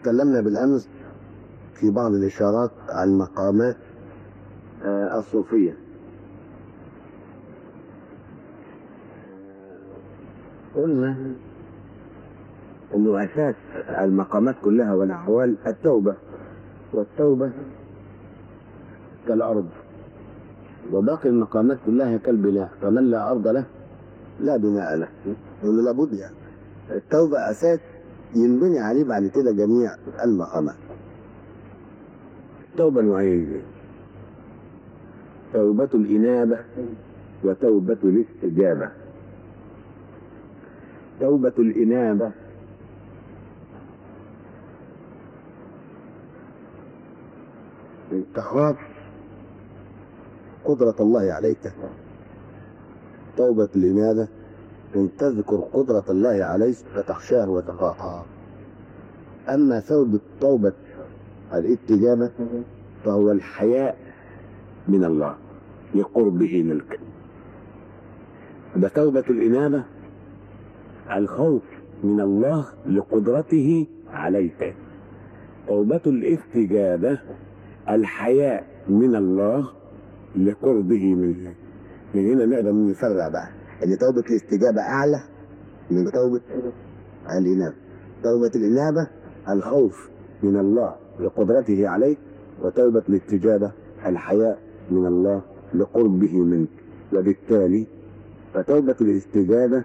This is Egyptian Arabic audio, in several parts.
تكلمنا بالأمس في بعض الإشارات عن مقامات آه، الصوفية قلنا انه اساس المقامات كلها والاحوال التوبه والتوبه كالارض وباقي المقامات كلها كالبناء فمن لا ارض له لا بناء له يقول لابد يعني التوبه اساس ينبني عليه بعد كده جميع المقامات التوبه نوعين توبه الانابه وتوبه الاستجابه توبة الإنابة تخاف قدرة الله عليك توبة الإنابة أن تذكر قدرة الله عليك فتخشاه وتخافها أما توبة توبة الاستجابة فهو الحياء من الله لقربه منك ده توبة الإنابة الخوف من الله لقدرته عليك توبة الاستجابة الحياء من الله لقربه منه من هنا نقدر نفرع بقى ان توبة الاستجابة اعلى من توبة الانابة توبة الانابة الخوف من الله لقدرته عليك وتوبة الاستجابة الحياء من الله لقربه منك وبالتالي فتوبة الاستجابة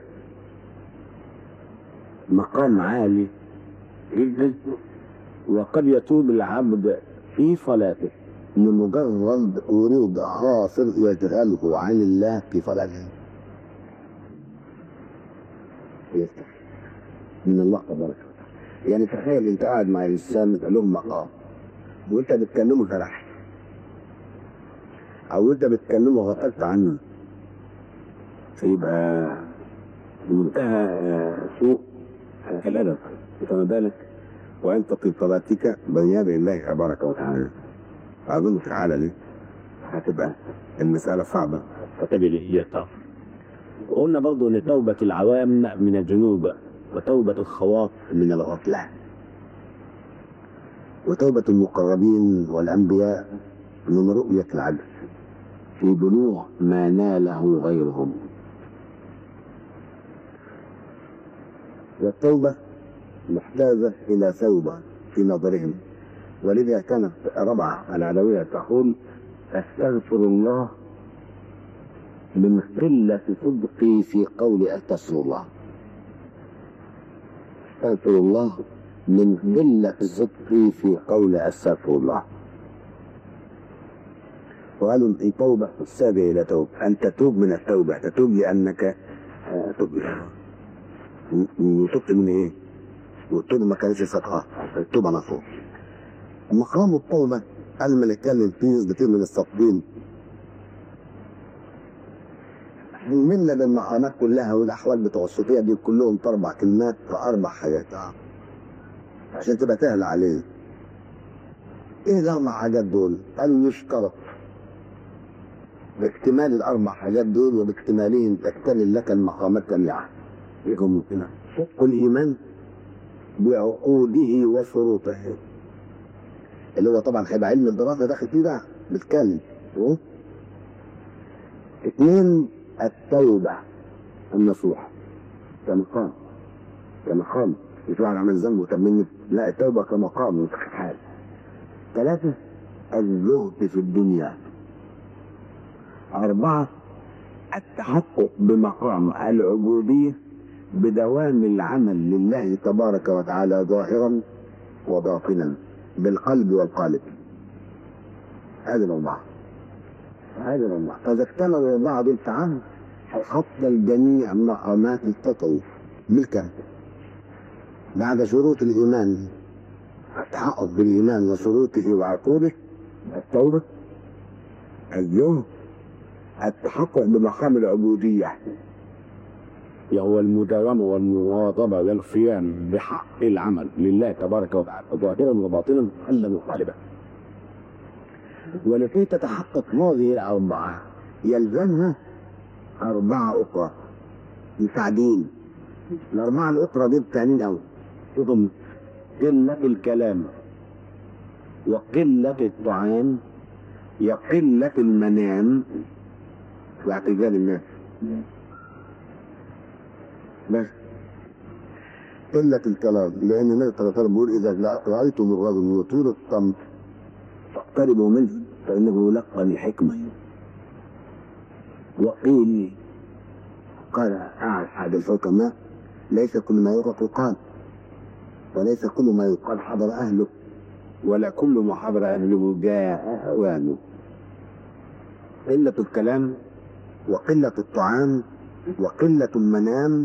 مقام عالي جدا وقد يتوب العبد في صلاته لمجرد ورود خاطر يشغله عن الله في صلاته يفتح من الله تبارك وتعالى يعني تخيل انت قاعد مع انسان له مقام وانت بتكلمه سرح او انت بتكلمه غفلت عنه فيبقى بمنتهى سوء الادب فما بالك وانت في صلاتك بين يدي الله تبارك وتعالى اظن في الحاله دي هتبقى المساله صعبه فتبي هي طاف وقلنا برضو ان توبة العوام من الذنوب وتوبة الخواص من الغفله وتوبه المقربين والانبياء من رؤيه العجز في بلوغ ما ناله غيرهم والتوبة محتاجة إلى توبة في نظرهم ولذا كانت ربعة العلوية تقول أستغفر الله من قلة صدقي في قول أستغفر الله أستغفر الله من قلة صدقي في قول أستغفر الله وقالوا التوبة السابعة إلى توبة أن تتوب من التوبة تتوب لأنك آه، تب وتبت من ايه؟ والتوبه ما كانتش صدقه التوبه مفهوم مقام التوبه قال ما نتكلم فيه كتير من الصفين منا بالمقامات كلها والاحوال بتوع الصوفيه دي كلهم في اربع كلمات في اربع حاجات عشان تبقى سهل عليه ايه الاربع حاجات دول؟ قالوا يشترط باكتمال الاربع حاجات دول وباكتمالهم تكتمل لك المقامات جميعا يكون هنا صدق الإيمان بعقوده وشروطه اللي هو طبعا هيبقى علم الدراسة داخل فيه بقى بيتكلم اه؟ اثنين التوبة النصوح كمقام كمقام مش واحد عمل ذنب وتمني لا التوبة كمقام مش حال ثلاثة الزهد في الدنيا أربعة التحقق بمقام العبودية بدوام العمل لله تبارك وتعالى ظاهرا وباطنا بالقلب والقالب هذه الأربعة هذه الأربعة فإذا اكتملوا الأربعة دول تعالوا هيحصل جميع مقامات التطوف بالكامل بعد شروط الإيمان التحقق بالإيمان وشروطه وعقوده التوبة الزهد التحقق بمقام العبودية هو المداومة والمواظبة للقيام بحق العمل لله تبارك وتعالى ظاهرا وباطنا قلبا وقالبا ولكي تتحقق هذه الأربعة يلزمها أربعة أخرى مساعدين الأربعة الأخرى دي بتعنين أوي شوفهم قلة الكلام وقلة الطعام وقلة المنام واعتزال الناس بس قلة الكلام لأن النبي صلى الله عليه وسلم بيقول إذا رأيتم الرجل يطيل الصمت فاقتربوا منه فإنه يلقى الحكمة وقيل قال أحد الحكماء ليس كل ما يقال يقال وليس كل ما يقال حضر أهله ولا كل ما حضر أهله جاء أوانه قلة الكلام وقلة الطعام وقلة المنام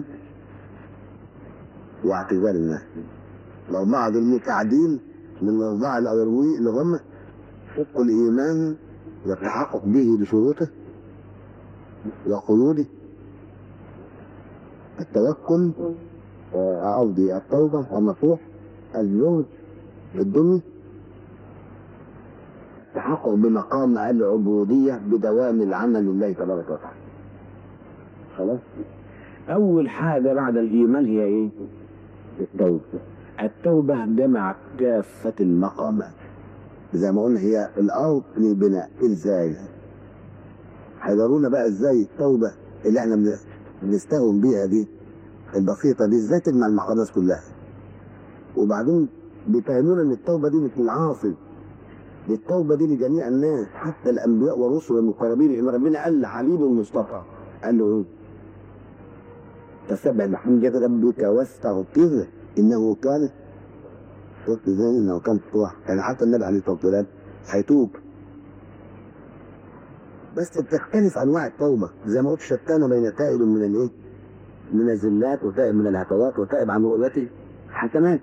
واعتزال الناس لو بعض المتعدين من الأوضاع الأروي اللي هم صدق الإيمان والتحقق به بشروطه وقيوده التوكل قصدي التوبة والنصوح الزهد الدنيا التحقق بمقام العبودية بدوام العمل لله تبارك وتعالى خلاص أول حاجة بعد الإيمان هي إيه؟ التوبة التوبة جمع كافة المقامات زي ما قلنا هي الأرض للبناء إزاي؟ حضرونا بقى إزاي التوبة اللي إحنا بن- بنستهون بيها دي البسيطة دي إزاي تجمع المقامات كلها وبعدين بيفهمونا إن التوبة دي مش للعاصي دي التوبة دي لجميع الناس حتى الأنبياء والرسل المقربين لأن ربنا قال لحبيب المصطفى قال له إيه؟ تسبح بحمد ربك واستغفره انه كان قلت ازاي انه كان فتوح يعني حتى النبي عليه الصلاه والسلام هيتوب بس بتختلف انواع التوبه زي ما قلت شتان بين تائب من الايه؟ من الزلات وتائب من الهفوات وتائب عن رؤيته حسنات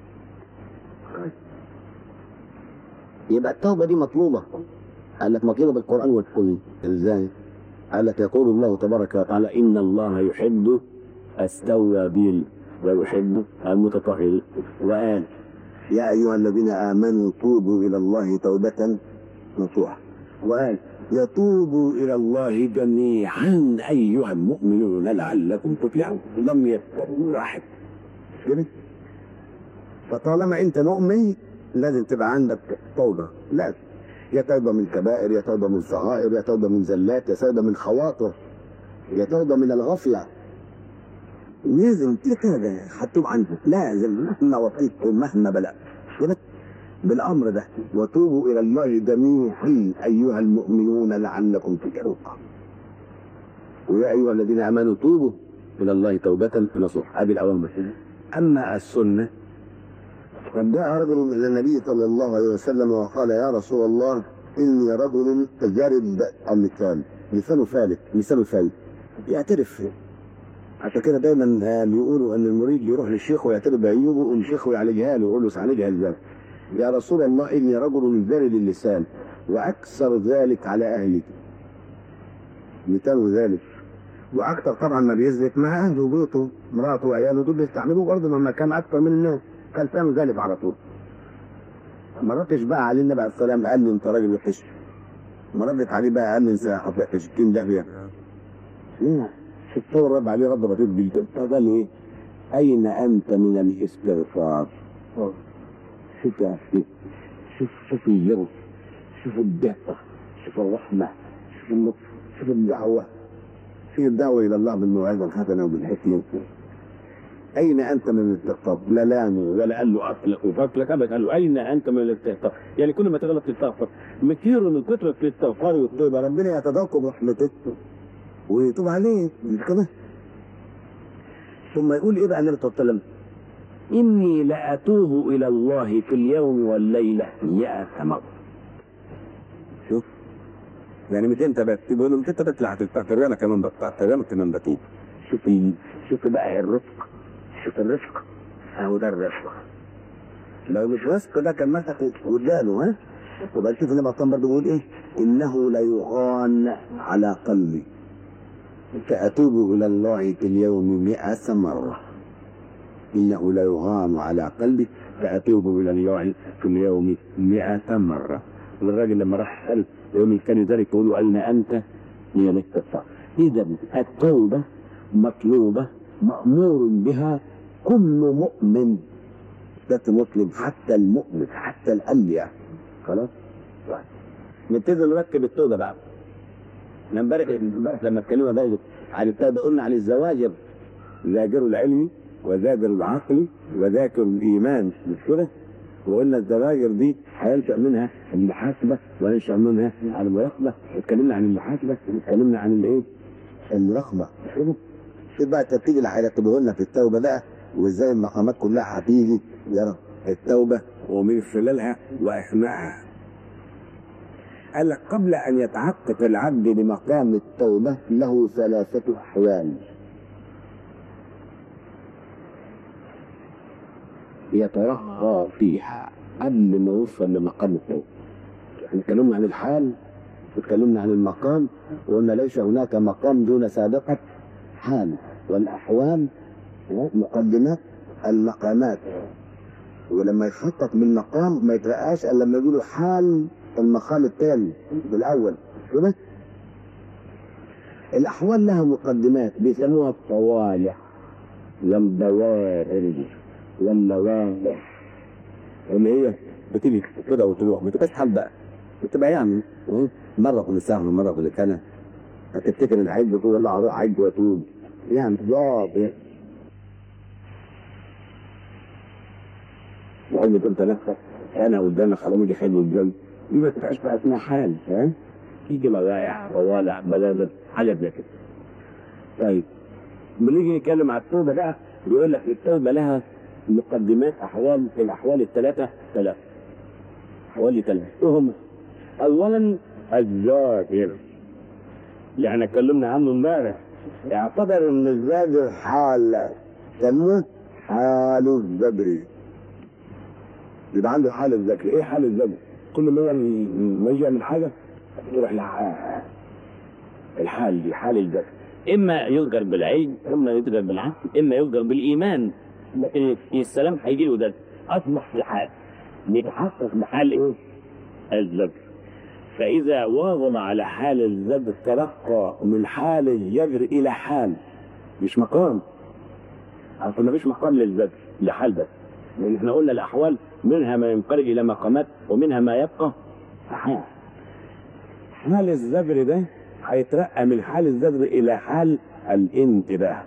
يبقى التوبه دي مطلوبه قال لك مطلوبه بالقران والسنه ازاي؟ قال لك يقول الله تبارك وتعالى ان الله يحب التوابين ويحب المتطهرين وقال يا ايها الذين امنوا توبوا الى الله توبه نصوحا وقال يتوبوا الى الله جميعا ايها المؤمنون لعلكم تفلحون لم يتقوا واحد كده فطالما انت مؤمن لازم تبقى عندك توبه لازم يا توبه من كبائر يا توبه من صغائر يا توبه من زلات يا توبه من خواطر يا توبه من الغفله لازم كده هتوب عنها لازم مهما وصلت ومهما بلغت كده بالامر ده وتوبوا الى الله جميعا ايها المؤمنون لعلكم تفلحون ويا ايها الذين امنوا توبوا الى الله توبه نصوح هذه الاوامر اما السنه فجاء رجل الى النبي صلى الله عليه وسلم وقال يا رسول الله اني رجل تجارب اللسان لسانه فالت لسانه فالت يعترف عشان كده دايما آه، بيقولوا ان المريد يروح للشيخ ويعترف بعيوبه والشيخ يعالجها له يقول له سعالجها ازاي؟ يا رسول الله اني رجل بارد اللسان واكثر ذلك على اهلي مثال ذلك واكثر طبعا ما بيثبت مع اهله وبيته مراته وعياله دول بيستعملوه برضه لما كان اكثر من الناس كان فاهم ذلك على طول ما ردش بقى عليه النبي عليه السلام قال له انت راجل وحش ما ردت عليه بقى قال له انت هتبقى 60 داهيه لا الثور رد عليه رد رهيب جدا فقال ايه اين انت من الاستغفار شوف يا اخي شوف شوف الجو شوف الدقه شوف الرحمه شوف اللطف شوف الدعوه في الدعوه الى الله بالموعظه الحسنه وبالحكمه اين انت من الاستغفار؟ لا لامي ولا قال له اطلق وفاكلك ابدا قال له اين انت من الاستغفار؟ يعني كل ما تغلط تستغفر مثير من كثره الاستغفار والتوبه ربنا يتذوق برحمته ويتوب عليه مش كده ثم يقول ايه بقى النبي صلى الله عليه وسلم اني لاتوب الى الله في اليوم والليله مئة مره شوف يعني 200 بس بيقول له 200 بس لا هتستغفر انا كمان بستغفر انا كمان بتوب شوف ال- شوف بقى الرفق شوف الرفق اهو ده الرفق لو مش رفق ده كان مسك ودانه ها وبقى شوف النبي صلى الله عليه وسلم برضه بيقول ايه انه ليغان على قلبي فأتوب إلى الله في اليوم مئة مرة إنه لا يغام على قلبي فأتوب إلى الله في اليوم مئة مرة الراجل لما راح سأل يوم كان ذلك يقول له أين أنت من الاستغفار إذا التوبة مطلوبة مأمور بها كل مؤمن بس مسلم حتى المؤمن حتى الانبياء خلاص طيب. نبتدي نركب التوبه بقى احنا امبارح امبارح لما اتكلمنا بقى عن التوبه قلنا عن الزواجر زاجر العلمي وزاجر العقلي وذاكر الايمان مش كده؟ وقلنا الزواجر دي هينشا منها المحاسبه وينشا منها المراقبه اتكلمنا عن المحاسبه واتكلمنا عن الايه؟ المراقبه شوف بقى الترتيب اللي هيرتبه لنا في التوبه بقى وازاي المقامات كلها هتيجي يا التوبه ومن خلالها واحمائها قال لك قبل ان يتحقق العبد بمقام التوبه له ثلاثه احوال يترقى فيها قبل ما يوصل لمقام التوبه احنا اتكلمنا عن الحال واتكلمنا عن المقام وقلنا ليس هناك مقام دون سابقه حال والاحوال مقدمات المقامات ولما يخطط من مقام ما يترقاش الا لما يقولوا حال المقام الثاني بالاول كده الاحوال لها مقدمات بيسموها الطوالع والبوائر والنوائح اللي هي بتيجي كده وتروح بتسحب بقى بتبقى يعني مره كل ساعه ومره كل سنه هتفتكر العيد بتقول يلا اروح عيد واتوب يعني ضابط وقلت انت نفسك انا قدامك على مودي حلو الجو دي ما تبقاش بقى اسمها حال ها يجي مرايح طوالع بلابل حاجات زي كده طيب بنيجي نتكلم على التوبه بقى بيقول لك التوبه لها مقدمات احوال الاحوال الثلاثه ثلاثه احوال ثلاثه هم اولا الزاجر يعني اتكلمنا عنه امبارح يعتبر ان الزاجر حال سموه حال الزبري يبقى عنده حال الذكر ايه حال الذكر كل ما ما يجي يعمل حاجه يروح لحال الحال دي حال الذكر اما يذكر بالعلم اما يذكر بالعقل اما يذكر بالايمان لكن السلام هيجي له ده اصبح في حال يتحقق بحال ايه؟ الذكر فاذا واظب على حال الذبر ترقى من حال الجبر الى حال مش مقام اصل مفيش مقام للذبر لحال بس لان احنا قلنا الاحوال منها ما ينقلب الى مقامات ومنها ما يبقى حال حال الزبر ده هيترقى من حال الزبر الى حال الانتباه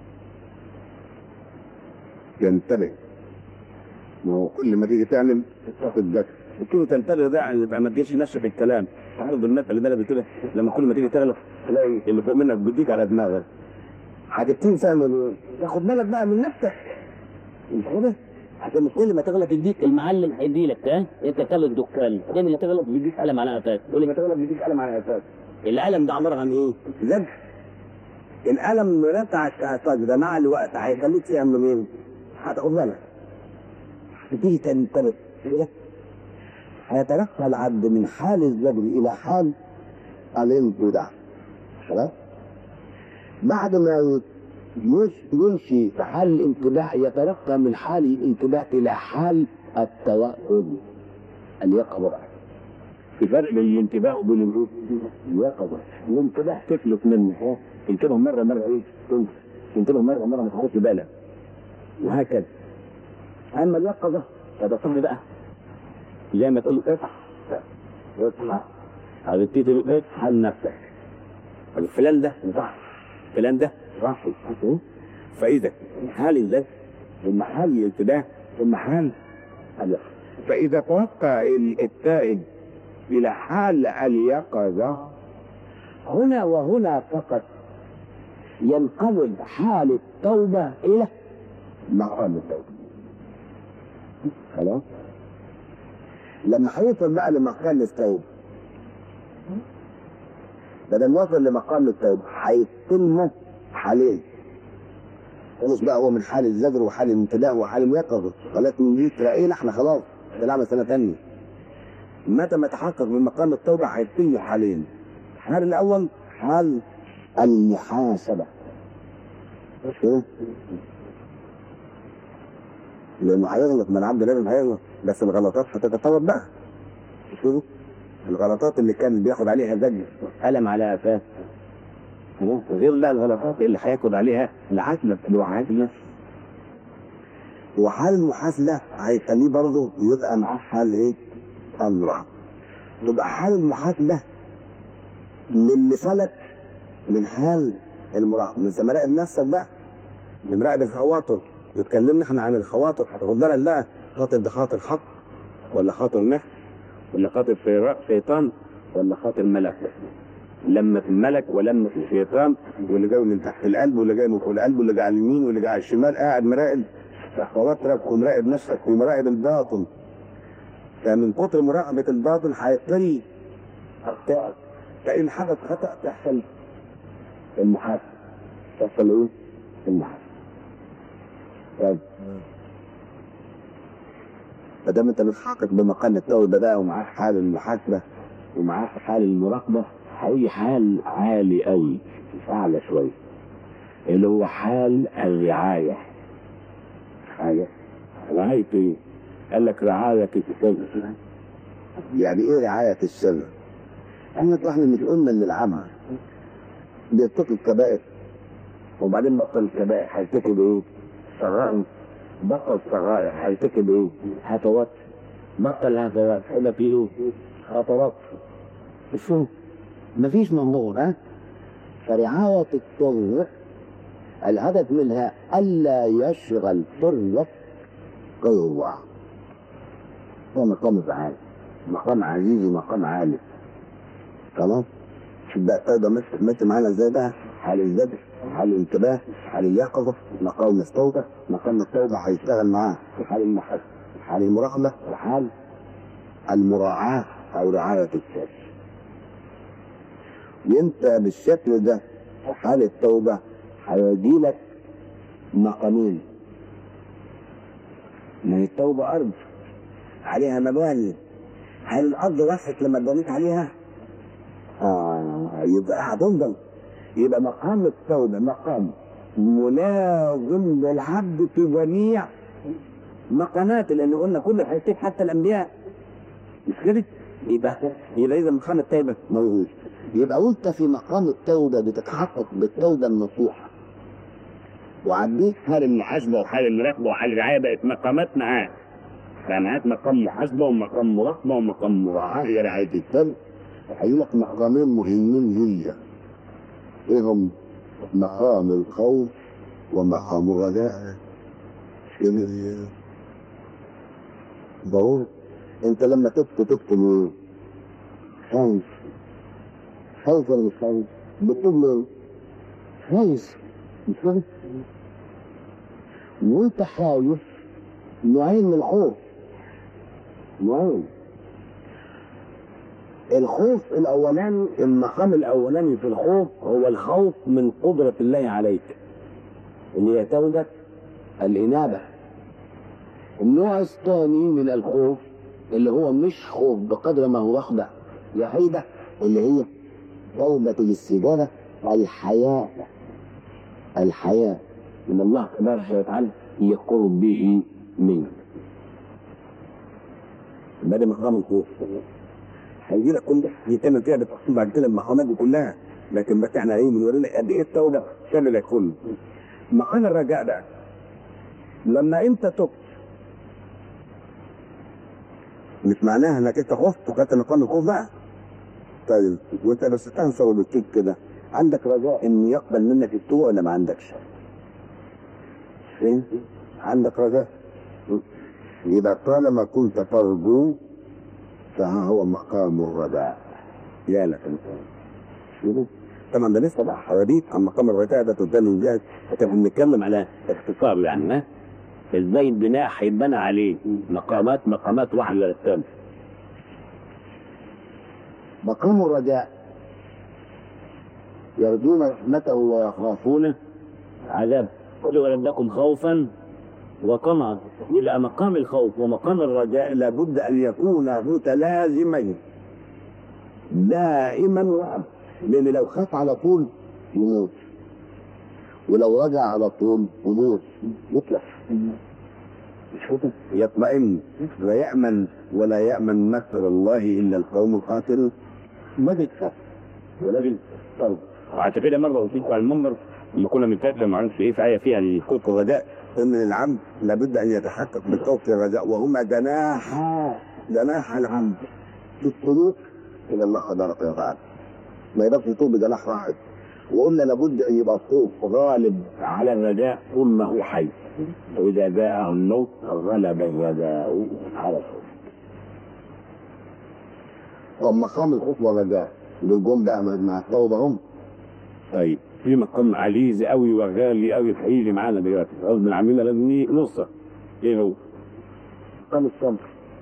ينتبه ما هو كل ما تيجي تعلم تاخد ذكر قلت تنتبه ده يعني يبقى ما تجيش نفسك في الكلام تعرض المثل اللي انا بتقول لما كل ما تيجي تغلط تلاقي اللي فوق منك بيديك على دماغك هتبتدي تعمل تاخد بالك بقى من نفسك مش كده؟ عشان كل ما تغلط يديك المعلم هيدي لك ها انت تغلط دكان بعدين اللي تغلط يديك قلم على قفاك يقول كل ما لك تغلب يديك قلم على اساس القلم ده عباره عن ايه؟ ذكر القلم رفع التعصب ده مع الوقت هيخليك تعمل ايه؟ هتاخد بالك هتبتدي تنتبه كده؟ هيترقى العبد من حال الزبر الى حال الانقطاع خلاص بعد ما يش- يمشي في حال الانتباه يترقى من حال الانتباه الى حال التوأم اليقظه بقى في فرق بين الانتباه وبين الروح اليقظه الانتباه تفلت منه انتبه مره مره ايه تنسى تنتبه مره مره ما تاخدش بالك وهكذا اما اليقظه فتصل بقى زي ما تقول اصحى يطلع هتبتدي تقول ايه حال نفسك فلان ده صح فلان ده صح فاذا حال الذات ثم حال الانتباه ثم حال اليقظه فاذا توقع التائب الى حال اليقظه هنا وهنا فقط ينقلب حال التوبة إلى مقام التوبة خلاص لما هيوصل بقى لمقام التوبة بدل ما وصل لمقام التوبة هيتم حالين خلاص بقى هو من حال الزجر وحال الانتباه وحال اليقظة خلاص من دي تلاقينا احنا خلاص طلعنا سنة تانية متى ما تحقق من مقام التوبة هيتم حالين الحال الأول حال المحاسبة مش كده؟ لأنه هيغلط من عبد لازم هيغلط بس الغلطات هتتطور بقى مش كده؟ الغلطات اللي كان بياخد عليها زج قلم على قفاه غير بقى الغلطات اللي هياخد عليها العتمة الوعاتمة وحال المحاسبة هيخليه برضه يبقى معاه حال ايه؟ المراقبة. يبقى حال المحاسبة للي فلت من حال المراقبة، من مراقب نفسك بقى بنراقب الخواطر يتكلمنا احنا عن الخواطر هتاخد بالك بقى خاطر ده خاطر حق ولا خاطر نحس ولا خاطر في- شيطان ولا خاطر ملك لما في الملك ولما في الشيطان واللي جاي من تحت القلب واللي جاي من فوق القلب واللي جاي على اليمين واللي جاي على الشمال قاعد مراقب خواطرك ومراقب نفسك ومراقب الباطن فمن كتر مراقبة الباطن هيبتدي أخطاء فإن حدث خطأ تحصل المحاسبة تحصل إيه؟ المحاسبة طيب ما دام انت متحقق بمقام التوبه بقى ومعاك حال المحاسبه ومعاك حال المراقبه هيجي حال عالي قوي اعلى شويه اللي هو حال الرعايه رعايه رعايه ايه؟ قال لك رعايه السر يعني ايه رعايه السر؟ احنا احنا مش قلنا ان العمى بيرتكب الكبائر وبعدين بطل الكبائر هيرتكب ايه؟ صغائر بطل صغائر هيرتكب ايه؟ هفوات بطل هفوات هيبقى في ايه؟ خطرات شو مفيش منظور ها فرعاية الطر الهدف منها ألا يشغل طرك قوة هو مقام عالي مقام عزيز ومقام عالي خلاص شوف بقى تقدر ماشي ماشي معانا ازاي بقى حال الذبح حال الانتباه حال اليقظة مقام التوبة مقام التوبة هيشتغل معاه في حال المحاسبة حال المراقبة وحال المراعاة أو رعاية السر وانت بالشكل ده في حال التوبة هيجي لك مقامين ما هي التوبة أرض عليها مباني هل الأرض وسعت لما اتبنيت عليها؟ آه يبقى هتفضل يبقى مقام التوبة مقام ملازم للعبد في جميع مقامات لأن قلنا كل الحاجات حتى الأنبياء مش كده؟ يبقى يبقى إذا مقام التوبة موجود يبقى وانت في مقام التوبة بتتحقق بالتوبة النصوحة وعديت حال المحاسبه وحال المراقبه وحال الرعايه بقت مقامات معاه فمعاك مقام محاسبه ومقام مراقبه ومقام مراعاه هي رعاية التوبة هيقول لك مقامين مهمين جدا ايه هم؟ مقام الخوف ومقام الرجاء جميل ضروري انت لما تكتب تكتب ايه؟ خايف خايف ولا مش خايف؟ بتكتب له خايف مش كده؟ وانت خايف نوعين من الخوف نوعين الخوف الاولاني المقام الاولاني في الخوف هو الخوف من قدره الله عليك اللي هي توبه الإنابة النوع الثاني من الخوف اللي هو مش خوف بقدر ما هو وحدة وحيدة اللي هي توبة الاستجابة الحياة الحياة من الله تبارك وتعالى يقرب به منك بعد مقام الخوف هيجي لك كل ده يتم فيها بالتفصيل بعد كده المقامات دي كلها لكن بس احنا ايه بنورينا قد ايه التوبه شامله الكل مقام الرجاء ده لما انت تبت مش معناها انك انت خفت وكانت مقام الخوف بقى طيب وانت بس تنسى وبتكيك كده عندك رجاء ان يقبل منك التوبه ولا ما عندكش؟ فين؟ عندك رجاء يبقى طالما كنت ترجو فها هو مقام الرجاء يا لك انت شوفوا طبعا ده لسه بقى حواديت عن مقام الرجاء ده تتكلم بيها احنا بنتكلم على اختصار يعني ها ازاي البناء هيتبنى عليه مقامات مقامات واحده للثانيه مقام الرجاء يرجون رحمته ويخافونه عذاب قل ولم لكم خوفا وطمعا الى مقام الخوف ومقام الرجاء لابد ان يكونا متلازمين دائما وابدا لان لو خاف على طول يموت ولو رجع على طول يموت يطلع يطمئن ويأمن ولا يأمن مكر الله إلا القوم القاتلون ما بيتخاف ولكن طب وعشان كده مره قلت لكم على المنبر لما كنا بنتكلم عن في ايه في ايه فيها الخوف والرجاء ان العبد لابد ان يتحقق بخوف الرجاء وهما جناحا جناح العبد في السلوك الى الله تبارك وتعالى ما يبقاش يطوب بجناح واحد وقلنا لابد ان يبقى الطوب غالب على الرجاء طول ما هو حي واذا جاءه الموت غلب الرجاء على الخوف طب مقام الخوف والرجاء دول جم بقى مع التوبه هم طيب في مقام عزيز قوي وغالي قوي هيجي معانا دلوقتي غصب عننا لازم نصه ايه هو؟ مقام الصبر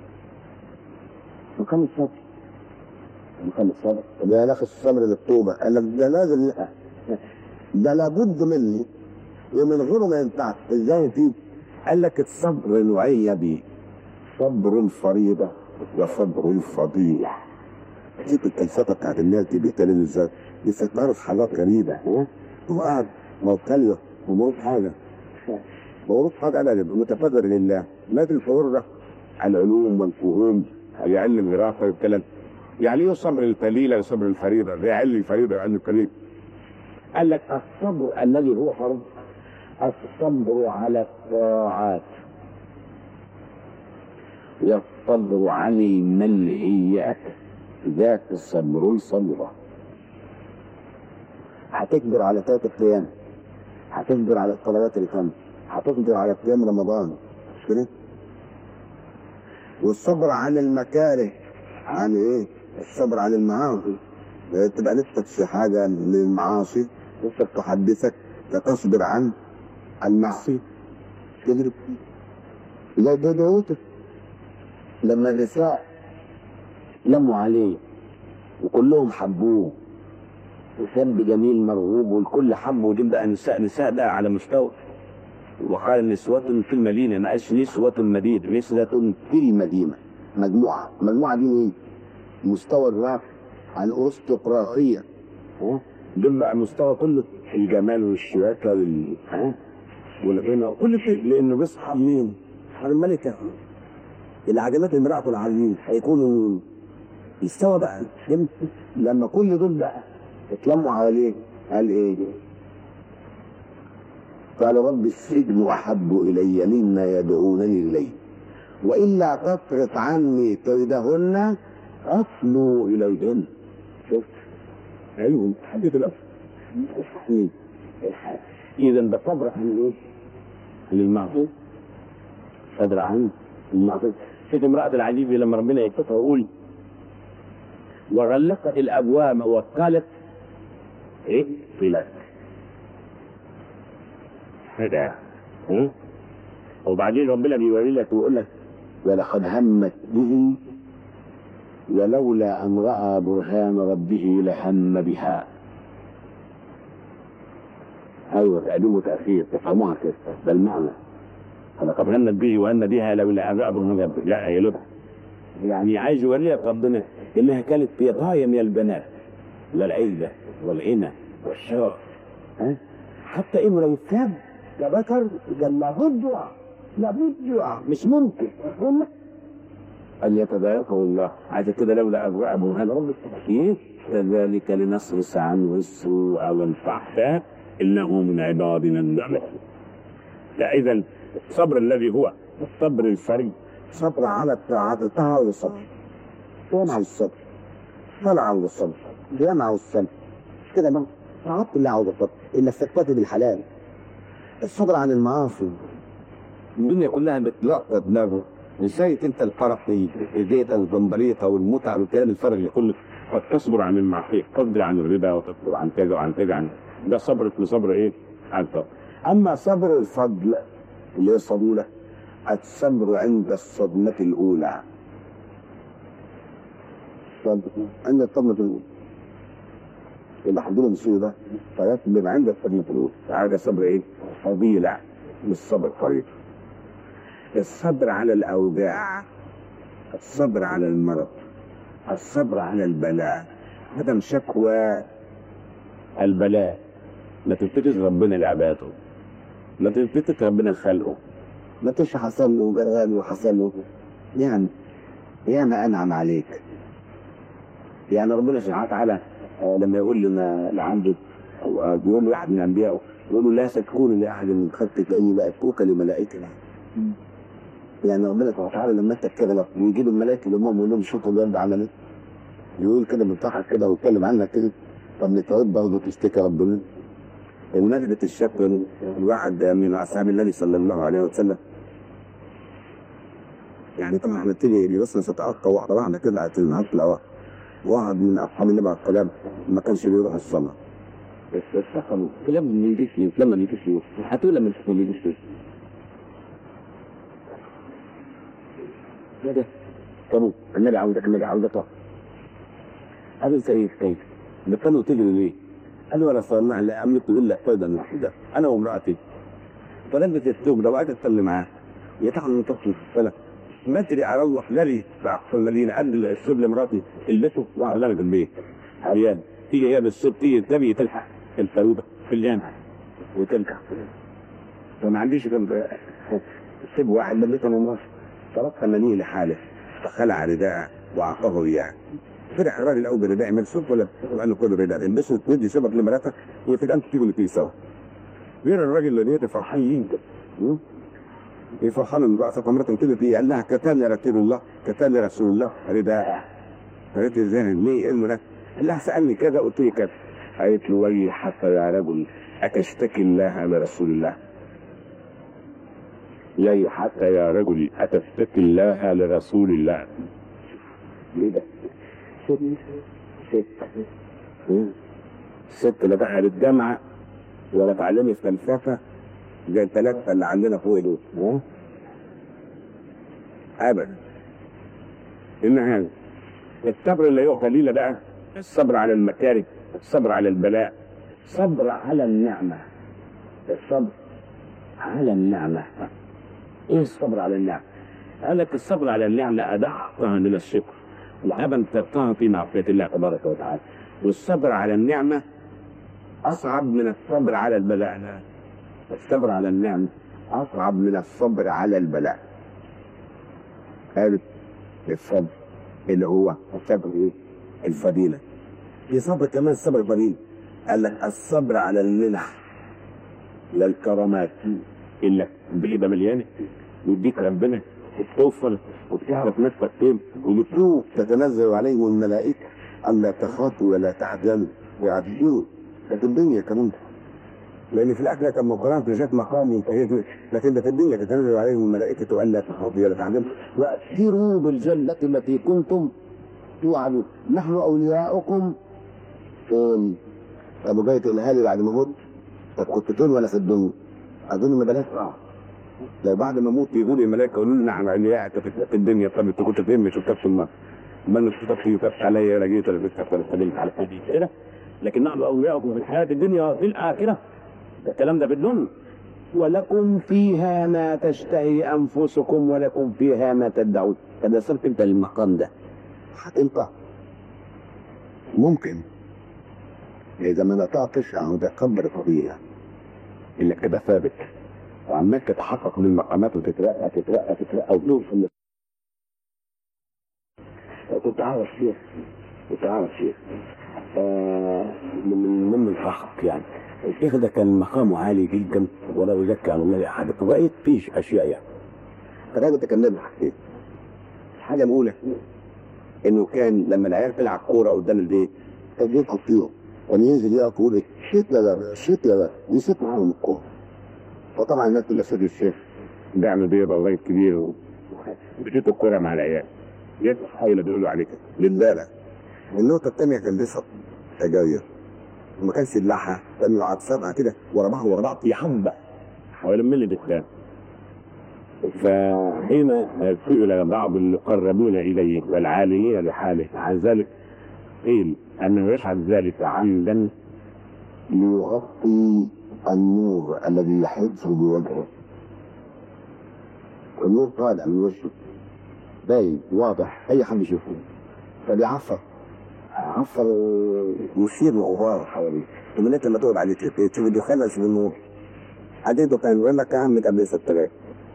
مقام الصبر مقام الصبر ده علاقة الصبر للتوبة قال لك ده لازم ده لابد مني ومن غيره ما ينفعش ازاي فيه قال لك الصبر نوعية بيه صبر الفريضة وصبر الفضيلة شوف الفلسفة بتاعت الناس دي بيتكلم ازاي بيفكروا في حاجات غريبة ها؟ هو قاعد مبتلى وموت حاجة موروث حاجة أبدا متفرغ لله لكن الفرورة على العلوم والفهوم يعلم الدراسه والكلام يعني ايه صبر القليله وصبر الفريضه؟ ده يعلم الفريضه ويعلم القليل قال لك الصبر الذي هو فرض الصبر على الطاعات والصبر عن المنهيات ذاك الصبر الصبر هتصبر على ثلاثة أيام هتصبر على الصلوات الخمس هتصبر على قيام رمضان مش كده؟ والصبر عن المكاره عن ايه؟ الصبر عن المعاصي تبقى نفسك في حاجة من المعاصي نفسك تحدثك فتصبر عن المعصية تدرك زي داوود لما النساء لموا عليه وكلهم حبوه وشاب جميل مرغوب والكل حبه ودي بقى نساء نساء ده على مستوى وقال نسوة في المدينة ما قالش نسوة المدينة نسوة في المدينة مجموعة مجموعة دي ايه؟ مستوى الرفع عن أرستقراطية ها؟ دول بقى مستوى كله الجمال والشياكة وال والغنى كل شيء لأنه بيصحى منين؟ على الملكة اللي عجبت امرأته العزيز هيكونوا يستوى بقى فهمت؟ لما كل دول بقى اتلموا عليه قال ايه؟ قال رب السجن احب الي مما يدعونني اليه والا تصرف عني كيدهن اصلوا اليهن شفت؟ أيوه حديث الأصل إيه؟ إذا ده صبر عن إيه؟ عن المعصية صبر عن المعصية شوف امرأة العجيب لما ربنا يكتبها ويقول وغلقت الأبواب وقالت إيه؟ لك هذا ها؟ وبعدين ربنا بيوري لك ويقول لك ولقد همت به ولولا ان راى برهان ربه لهم بها ايوه تقديم وتاخير تفهموها كده ده المعنى انا قد غنت به وان بها لولا ان راى برهان ربه لا هي لبها يعني عايز يوري لك ربنا انها كانت في غايه من البنات لا العزه والغنى والشرف ها حتى انه لو اتساب كبكر قال لابد يقع لابد يقع مش ممكن ان يتضايقه الله عايز كده لولا ان راى برهان ربه ايه كذلك لنصرف عنه السوء والفحشاء انه من عبادنا النعمة لا اذا الصبر الذي هو الصبر الفريد صبر على الطاعات الطاعة والصبر يمع الصبر طلع والصبر يمع الصبر كده بقى طاعات الله عز وجل إلا استكبرت بالحلال الصبر عن المعاصي الدنيا كلها بتلقط دماغه نسيت انت الفرح في ايديت الزنبريطه والمتعه والكلام الفارغ اللي كله قد تصبر عن المعصيه تصبر عن الربا وتصبر عن كذا وعن كذا عن ده صبر في صبر ايه؟ عن صبر أما صبر الفضل اللي هي الصبولة الصبر عند الصدمة الأولى صبر عند الصدمة الأولى اللي حضور المصير ده فيصبر عند الصدمة الأولى هذا صبر ايه؟ فضيله مش صبر فريضه الصبر على الأوجاع الصبر على المرض الصبر على البلاء عدم شكوى البلاء لا تفتكر ربنا لعباده لا تفتكر ربنا لخلقه ما تش حصل له جرغان وحصل له يعني ياما انعم عليك يعني ربنا سبحانه وتعالى آه، لما يقول لنا لعنده أو آه، بيقول لواحد من انبيائه يقولوا لا تكون لاحد من خلقك اني لا اتوك لملائكه يعني ربنا سبحانه وتعالى لما انت تغلط ويجيب الملائكه اللي هم يقول لهم شوفوا الواد عمل يقول كده بيضحك كده ويتكلم عنك كده طب نتعود برضه تشتكي ربنا بمناسبة الشكر الواحد من أصحاب النبي صلى الله عليه وسلم يعني طبعا نبتدي بيوصل ستعقى واحدة واحدة كده على النهار الأول واحد من أصحاب النبي عليه السلام ما كانش بيروح الصلاة بس السخن لما ما يجيش فلوس لما ما يجيش فلوس هتقول لما ما يجيش فلوس ايه ده؟ طب النبي عاوزك النبي عاوزك قال له كيف كيف؟ بطلوا تجري ليه؟ قال له يا رسول الله لا املك الا فيضا واحدا انا وامراتي فلبس الثوب ده وقعدت تصلي معاه يتحل من تصل في الصلاه ما ادري على الله الذي فاقصى الذين قال الثوب لمراتي البسه واعلنك البيت عيان تيجي هي بالثوب تيجي تبي تلحق الفروبه في الجامع وتلحق فما عنديش جنب سيب واحد لبسه من مصر تركها منيه لحاله فخلع رداءه واعطاه اياه فرح الراجل الاول برداء ملسوف ولا قال له كله رداء البسه تدي سبب لمراتك هي في انت تيجوا الاثنين سوا غير الراجل اللي نيته فرحانين ايه فرحان بقى صف مرته كده في قال لها كتب لي رسول الله كتب لي رسول الله رداء قالت ازاي ليه قال له ده قال لها سالني كذا قلت له كذا قالت له ويحك يا رجل اتشتكي الله لرسول الله لي حتى يا رجل أتفتك الله لرسول الله ليه ده؟ ست ست مم. ست لا دخلت جامعة ولا اتعلمت فلسفة زي الثلاثة اللي عندنا فوق دول ها؟ أبدا إن هذا الصبر اللي هو قليل بقى الصبر على المكاره الصبر على البلاء الصبر على النعمة الصبر على النعمة ايه الصبر على النعمة؟ قال لك الصبر على النعمة أدق من الشكر العبن تبقى في معصية الله تبارك وتعالى والصبر على النعمة أصعب من الصبر على البلاء لا. الصبر على النعمة أصعب من الصبر على البلاء قالت الصبر اللي هو الصبر ايه؟ الفضيلة في صبر كمان الصبر الفضيلة قال لك الصبر على المنح للكرامات انك بايده مليانه ويديك ربنا وتوصل وتعرف نفسك فين وبتشوف تتنزل عليهم الملائكه الا تخافوا ولا تحزنوا ويعبدون كانت الدنيا كمان لان في الاخره كان مقارنه جات مقامي فهي لكن ده في الدنيا تتنزل عليهم الملائكه الا تخافوا ولا تحزنوا واسيروا بالجنه التي كنتم توعدون نحن اولياؤكم فين؟ ابو جاي تقولها لي بعد ما مت طب كنت فين ولا في الدنيا؟ اظن ما بلاش اه لو بعد ما اموت يقول الملائكه يقولوا لنا عن علياء في الدنيا طب انت كنت فين مش كتبت النار ما انا كتبت يكتبت عليا انا جيت انا كتبت عليك على الحديث كده لكن نحن اولياؤكم في الحياه الدنيا وفي الاخره ده الكلام ده في الدنيا ولكم فيها ما تشتهي انفسكم ولكم فيها ما تدعون فاذا صرت انت للمقام ده هتنفع ممكن اذا ما نطعتش عن تكبر فيها انك تبقى ثابت وعمال تتحقق من المقامات وتترقى تترقى تترقى وتوصل كنت عارف شيء كنت عارف شيء آه من ضمن الحق يعني الشيخ ده كان مقامه عالي جدا ولا يزكي على الله احد فبقيت فيش اشياء يعني الراجل ده كان نبي حاجتين الحاجه الاولى انه كان لما العيال تلعب كوره قدام البيت كان يدخل فيهم كان ينزل يقف يقول شيت يا ده شيت يا ده يشيت معاهم الكوره فطبعا الناس كلها سيد الشيخ بيعمل بيضة لغاية كبير بتيت الكورة مع العيال يدفع حايلة بيقولوا عليه كده للبالة النقطة الثانية كان لسه سجاير وما كانش يبلعها كان يقعد سبعة كده ورا بعض ورا بعض يحب حوالي ملي بالكلام فحين سئل بعض المقربون إليه والعاليين لحاله عن ذلك قيل أنه يفعل ذلك عمدا ليغطي النور الذي يحيطه بوجهه النور طالع من وشه باين واضح اي حد يشوفه فبيعفر عفر يثير الغبار حواليه ثم انت لما تقعد عليه تشوف الدخان في النور عديده كان يقول لك اهم قبل ست دقايق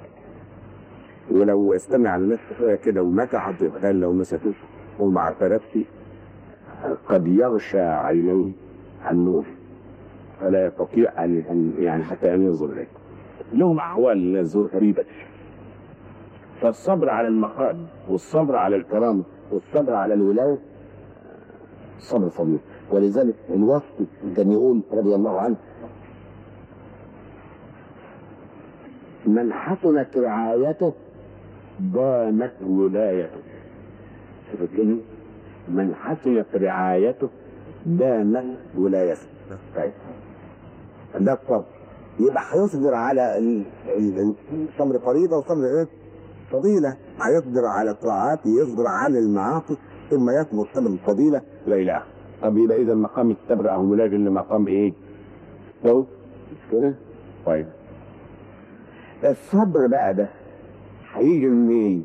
ولو استمع على نفسه كده ومسح الدخان لو مسكوش ومع فربتي قد يغشى عينيه النور فلا يستطيع ان أن- يعني حتى ان ينظر اليه لهم احوال من الزهد غريبه فالصبر على المقام والصبر على الكرامه والصبر على الولايه صبر فضيل ولذلك الوصف كان يقول رضي الله عنه من حسنت رعايته دامت ولايته شوف الكلمة؟ من حسنت رعايته دامت ولايته طيب. ده الصبر يبقى هيصبر على ال- ال- الصبر فريضه وصبر ايه؟ فضيله هيصبر على الطاعات يصبر على المعاصي ثم يصبر صبر الفضيله لا اله طب يبقى اذا مقام الصبر او ملاجئ لمقام ايه؟ صوت كده؟ طيب الصبر بقى ده هيجي منين؟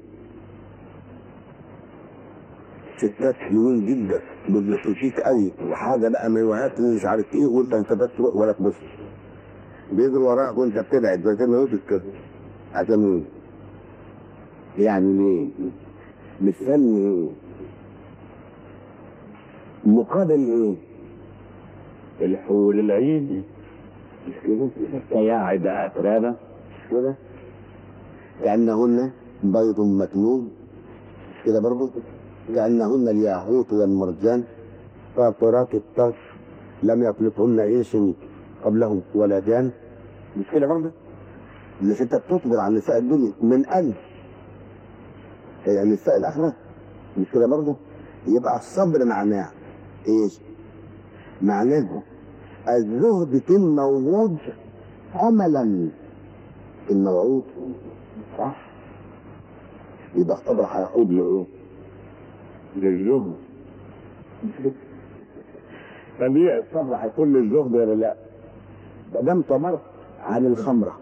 ستات حلوين جدا بيبسطوك قوي وحاجه بقى من وهات مش عارف ايه وانت انت بس ولا تبص بيجروا وراك وانت بتبعد زي ما قلت كده عشان ايه؟ يعني ليه؟ مستني ايه؟ مقابل ايه؟ الحول العين مش كده؟ كياعد اترابه كده كأنهن بيض مكنون كده برضه كأنهن الياقوت والمرجان فاطرات الطرف لم يطلقهن انس قبلهم ولا جان مش كده برضه؟ اللي انت بتصبر على نساء الدنيا من ألف يعني نساء الآخرة مش كده برضه؟ يبقى الصبر معناه ايش؟ معناه الزهد في الموجود عملا الموعود صح يبقى الصبر هيعود لايه؟ للزهد طبيعي الصبر هيكون للزهد ولا لا؟ ما دام صبرت عن الخمره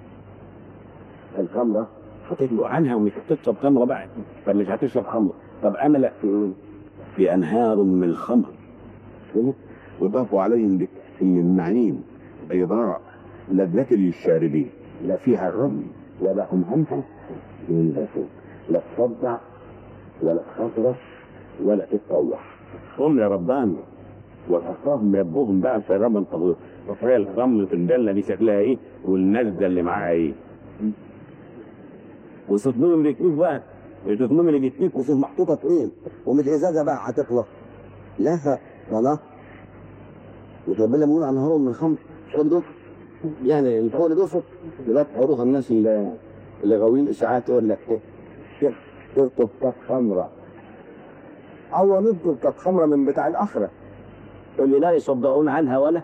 الخمره هتطلق عنها ومش هتشرب خمره بقى فمش هتشرب خمره طب املك في ايه؟ في انهار من الخمر كده وضافوا عليهم بكأس من معين بيضاء لذة للشاربين لا فيها الرب ولا هم همها من دفن لا تصدع ولا تخضرة ولا تتطوح هم يا ربان وتقاهم يبوهم بقى شرابا طهورا وفريق الخمر في الجنة دي شكلها ايه والنزلة اللي معاها ايه وصدنهم اللي يكتب بقى صدنهم اللي بيكتب وفي محطوطة ايه ومش ازازة بقى هتخلص لا ولا وتقبلها بيقول عن هرم من الخمر شو دوس يعني الفوق اللي دوست دلوقتي حروها الناس اللي اللي غاويين اشاعات يقول لك ايه شيخ ترطب كاس خمرة أو نطلب كاس خمرة من بتاع الآخرة يقول لي لا يصدقون عنها ولا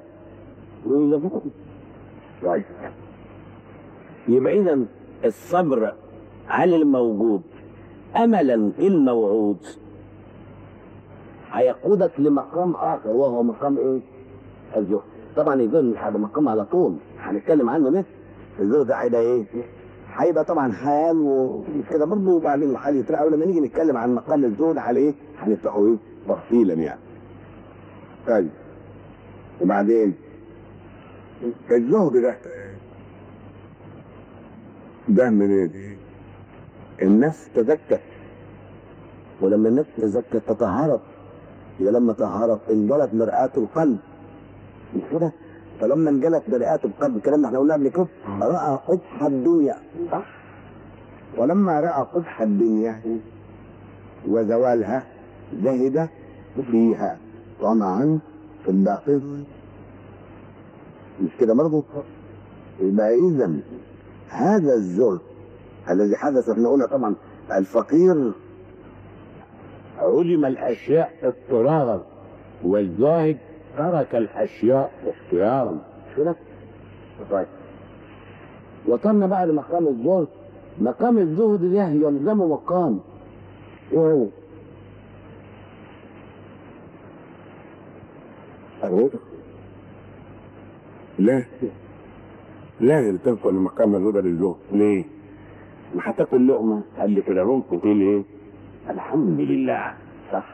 طيب يبقى اذا الصبر على الموجود املا في الموعود هيقودك لمقام آخر وهو مقام إيه؟ الزهد طبعا الزهد مش هيبقى مقام على طول هنتكلم عنه بس الزهد ده هيبقى إيه؟ هيبقى طبعا حال وكده برضه وبعدين الحال يترقى ولما نيجي نتكلم عن مقام الزهد على إيه؟ هنفتحه إيه؟ تفصيلا يعني. طيب وبعدين الزهد ده ده من ايه؟ النفس تزكت ولما النفس تزكت تطهرت يبقى لما طهرت انجلت مرآة القلب مش كده؟ فلما انجلت مرآة القلب الكلام ده احنا قلنا قبل كده رأى قبح الدنيا صح؟ ولما رأى قبح الدنيا وزوالها زهد فيها طمعا في الباطل مش كده برضه؟ يبقى إذا هذا الزهد الذي حدث احنا قلنا طبعا الفقير علم الاشياء اضطرارا والزاهد ترك الاشياء اختيارا شو لك؟ طيب وصلنا بقى لمقام الزهد مقام الزهد ده يلزمه مقام ايه هو؟ الرزق لا لا تدخل لمقام الرضا للزهد ليه؟ ما هتاكل لقمه قال لي كده ممكن تقول ايه؟ الحمد لله صح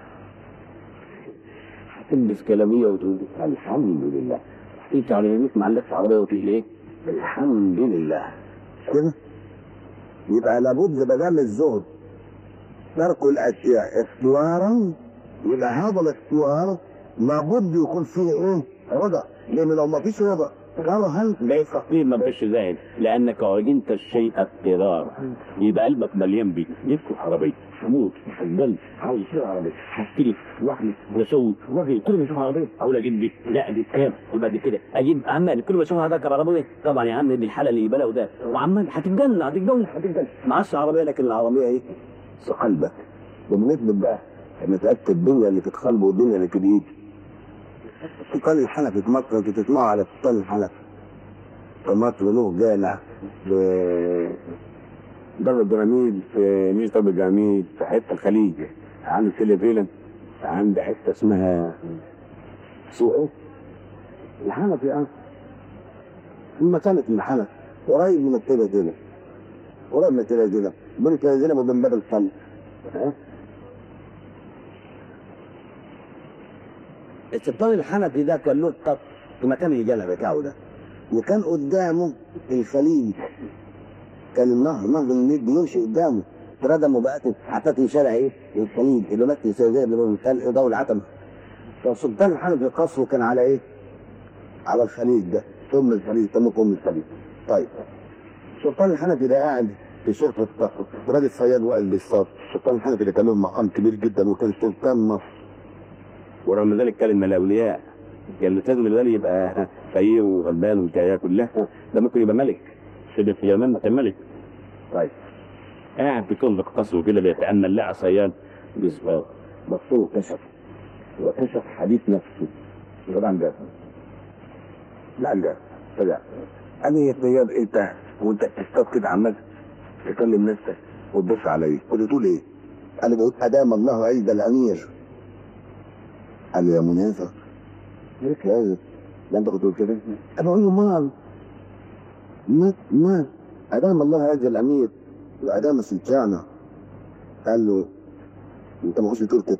هتلبس كلامية وتقول الحمد لله انت على يمينك معلقش عربية وتقول ايه؟ الحمد لله كده يبقى لابد ما دام الزهد ترك الاشياء اختيارا يبقى هذا الاختيار لابد يكون فيه ايه؟ رضا لان لو ما فيش رضا كرها ليس تقدير ما فيش زاهد لانك عجنت الشيء اضطرارا يبقى قلبك مليان بيه يدخل عربيه هموت هتجن عاوز يشتري عربيه هشتري واحد واسوي واجي كل ما اشوف عربيه اقول اجيب دي لا دي بكام يبقى دي كده اجيب عمال كل ما اشوف هذا عربيه طبعا يا عم دي الحاله اللي بلا وده وعمال هتتجن هتتجن هتتجن معاش عربيه لكن العربيه العربيه ايه؟ في قلبك وبنثبت بقى نتاكد الدنيا اللي في قلبه والدنيا اللي في الايد السلطان الحنفي في مصر انتوا تسمعوا على السلطان الحنفي في مصر له جامع في دار البراميل في مش دار البراميل في حته الخليج عند سيلي فيلن عند حته اسمها سوق الحنفي اه المكانة الحنفي قريب من التلازينة قريب من التلازينة بين التلازينة وبين باب الفن ها؟ السلطان الحنفي ده كان له الطب في مكان الجنة بتاعه ده وكان قدامه الخليج كان النهر نهر النيل بيمشي قدامه ردمه بقى حتى شارع ايه الخليج اللي مات زي اللي بيمثل ده والعتمه فالسلطان الحنفي قصره كان على ايه؟ على الخليج ده ثم الخليج ثم قوم الخليج طيب السلطان الحنفي ده قاعد في شرطة راجل صياد واقف بيصطاد السلطان الحنفي ده كان له مقام كبير جدا وكان سلطان مصر ورغم ذلك كان من الاولياء كان لازم الولي يبقى فقير وغلبان والحكايه كلها ده ممكن يبقى ملك سيدي في اليمن كان ملك طيب قاعد في كل قصره كده بيتامل لقى صياد بيصطاد بصره كشف وكشف حديث نفسه طبعا ده لا ده طلع انا يا طياب انت وانت بتصطاد كده عمال تكلم نفسك وتبص عليا قلت تقول ايه؟ انا بقول ادام الله عيد الامير قال له يا منافق ليك هذا ده انت كنت قلت كده انا بقول له مال ما ما ادام الله عيد الامير وادام سلطانه قال له انت ما كنتش بتقول كده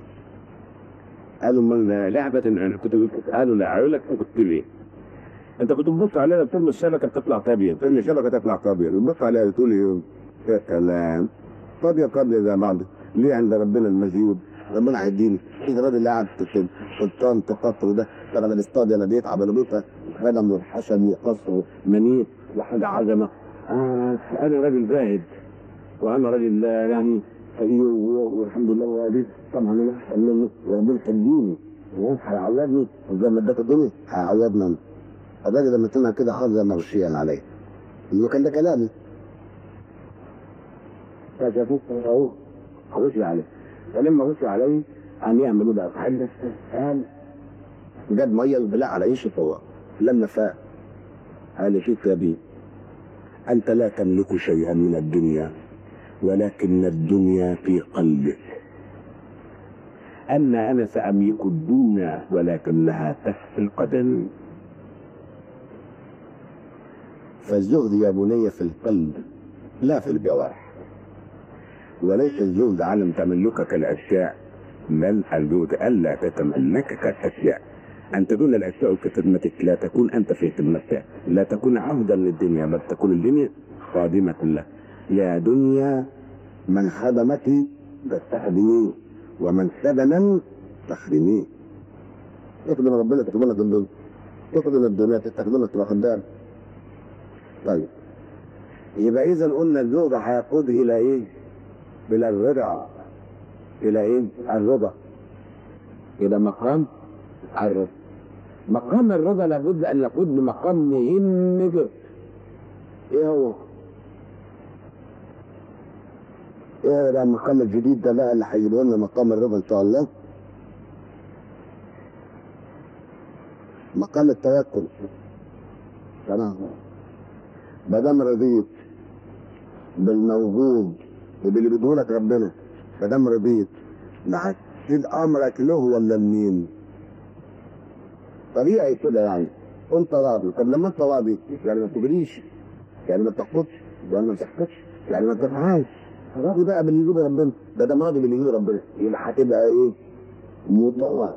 قالوا امال لعبه انا كنت بقول كده. قالوا لا اقول لك كنت بتقول ايه انت كنت بتبص عليها بترمي الشبكه بتطلع طابيه تقول لي شبكه تطلع قابيه تبص عليها تقول لي يا كلام قابيه قابيه زي بعض ليه عند ربنا المزيود ربنا هيديني في الراجل اللي قاعد في سلطان تقصر ده ترى انا بيصطاد انا بيتعب انا بيتعب غنم والحشم يقصر منيت لحد عزمه آه انا راجل زاهد وانا راجل آه، يعني فقير و- والحمد لله وادي طبعا انا احسن منه وربنا يخليني هيعوضني زي ما اداك الدنيا هيعوضنا أنا. الراجل لما سمع كده خرج مغشيا عليا اللي كان ده كلامي فشافوه اهو غشي عليه فلما غشي عليه قام يعملوا بقى صاحبنا قال جاب ميه البلاء على ايش هو لما فاق قال لي شوف يا بيه انت لا تملك شيئا من الدنيا ولكن الدنيا في قلبك أما أنا سأملك الدنيا ولكنها تحت القدم فالزهد يا بني في القلب لا في الجوارح وليس الزهد عدم تملكك الأشياء بل الزهد ألا تتملكك الأشياء أن تكون الأشياء في خدمتك لا تكون أنت في خدمتها لا تكون عبدا للدنيا بل تكون الدنيا خادمة لك يا دنيا من خدمتي تستخدميه ومن خدما تخدميه تخدم ربنا تخدم لك الدنيا تخدم الدنيا تستخدم لك خدام طيب يبقى اذا قلنا الزوجة هيقود الى ايه؟ الى الرضا الى ايه؟ الرضا الى مقام الرضا مقام الرضا لابد ان يقود بمقام مهم جدا ايه هو؟ ايه بقى المقام الجديد ده بقى اللي هيجيبوا لنا مقام الرضا ان شاء الله مقام التوكل تمام ما دام رضيت بالموجود وباللي بيديهولك ربنا ما دام رضيت لا تسيب امرك له ولا لمين؟ طبيعي كده يعني انت راضي طب لما انت راضي يعني ما تجريش يعني ما تقصدش يعني ما تحقدش يعني ما تفعلش راضي بقى باللي يجيب ربنا ده ده راضي باللي يجيب ربنا يبقى هتبقى ايه؟ متوكل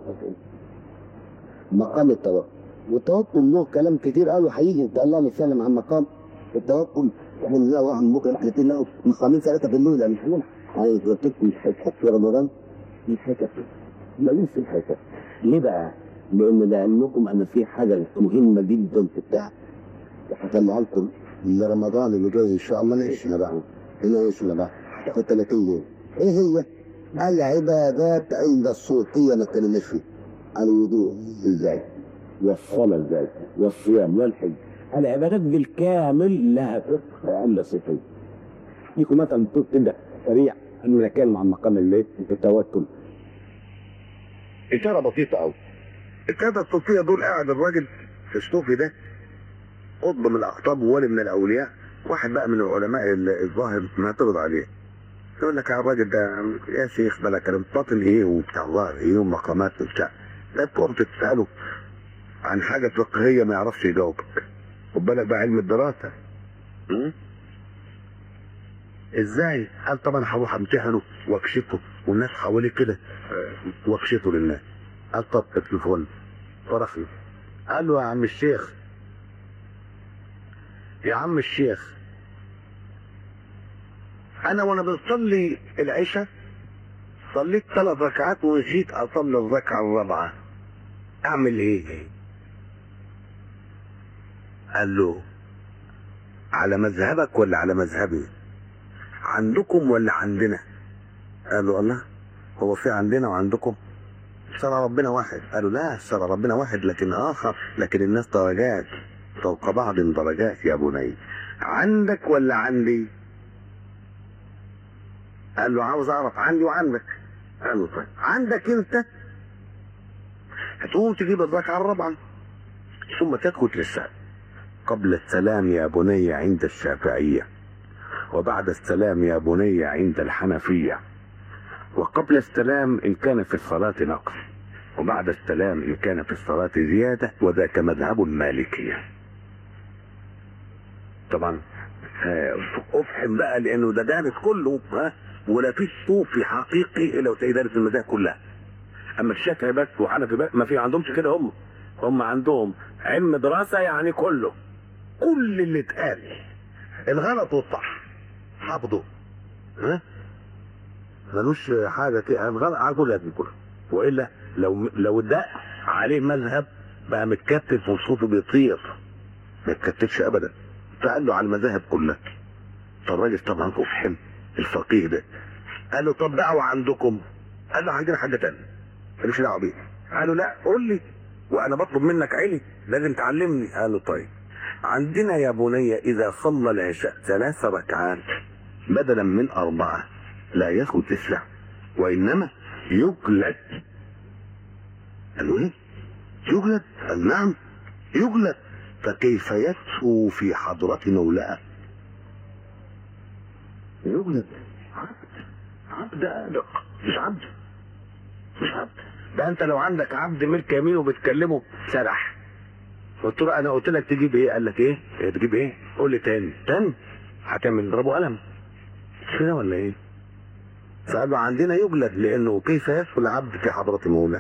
مقام التوكل والتوكل له كلام كتير قوي هيجي ان شاء الله نتكلم عن مقام التوكل احنا نلاقي واحد بكره احنا نلاقي مقامين ثلاثه في الليل يعني حلول هيتوكل مش هيتحط في رمضان مش هيكفي ملوش في الحساب ليه بقى؟ لان لعلمكم ان في حاجه مهمه جدا في التعب هسمعها لكم لرمضان اللي جاي ان شاء الله نعيشنا بقى نعيشنا بقى تاخد 30 يوم ايه هي؟ العبادات عند الصوفيه ما اتكلمناش فيه الوضوء ازاي؟ والصلاة ازاي والصيام والحج العبادات بالكامل لها فقه عند صفين يكون مثلا تبدا سريع انه نتكلم عن مقام الليل التوكل إشارة بسيطة أوي الكادة الصوفية دول قاعد الراجل الصوفي ده قطب من الأقطاب وولي من الأولياء واحد بقى من العلماء ال- الظاهر معترض عليه يقول لك يا الراجل ده يا شيخ بلا كلام باطل ايه وبتاع ظاهر ايه ومقامات وبتاع ده بتقعد تسأله عن حاجة فقهية ما يعرفش يجاوبك خد بالك بقى علم الدراسة م? ازاي؟ قال طبعا هروح امتحنه واكشفه والناس حواليه كده آه، واكشفه للناس قال طب التليفون فرح له قال له يا عم الشيخ يا عم الشيخ انا وانا بصلي العشاء صليت ثلاث ركعات ونسيت اصلي الركعه الرابعه اعمل ايه قال له على مذهبك ولا على مذهبي عندكم ولا عندنا قالوا الله هو في عندنا وعندكم شرع ربنا واحد قالوا لا شرع ربنا واحد لكن اخر لكن الناس درجات فوق بعض درجات يا بني عندك ولا عندي قال له عاوز اعرف عندي وعندك قال له طيب عندك انت هتقوم تجيب الركعه الرابعه ثم تسكت للسلام قبل السلام يا بني عند الشافعيه وبعد السلام يا بني عند الحنفيه وقبل السلام إن كان في الصلاة نقص وبعد السلام إن كان في الصلاة زيادة وذاك مذهب المالكية طبعا آه، افهم بقى لانه ده دارس كله ها ولا فيش صوفي حقيقي الا وتلاقي دارس المذاهب كلها اما الشافعي بس وحنفي بس ما في عندهمش كده هم هم عندهم علم دراسه يعني كله كل اللي اتقال الغلط والصح حافظه ها ملوش حاجه كده الغلط على كل لازم كله والا لو لو ده عليه مذهب بقى متكتف وصوته بيطير ما يتكتفش ابدا فقال له على المذاهب كلها فالراجل طبعا افهم الفقيه ده قال له طب دعوه عندكم قال له عندنا حاجه تانية ماليش دعوه بيه قال له لا قول لي وانا بطلب منك علي لازم تعلمني قال له طيب عندنا يا بني اذا صلى العشاء ثلاث ركعات بدلا من اربعه لا يسكت تسع وانما يجلد قال له ايه يجلد قال نعم يجلد فكيف يسهو في حضرة مولاه يجلد عبد عبد آلق مش عبد مش عبد ده انت لو عندك عبد ملك يمين وبتكلمه سرح قلت له انا قلت لك تجيب ايه قال لك ايه إيه تجيب ايه قول لي تاني تاني هتعمل ضربه قلم مش كده ولا ايه فقال له عندنا يجلد لانه كيف يسهو العبد في حضرة مولاه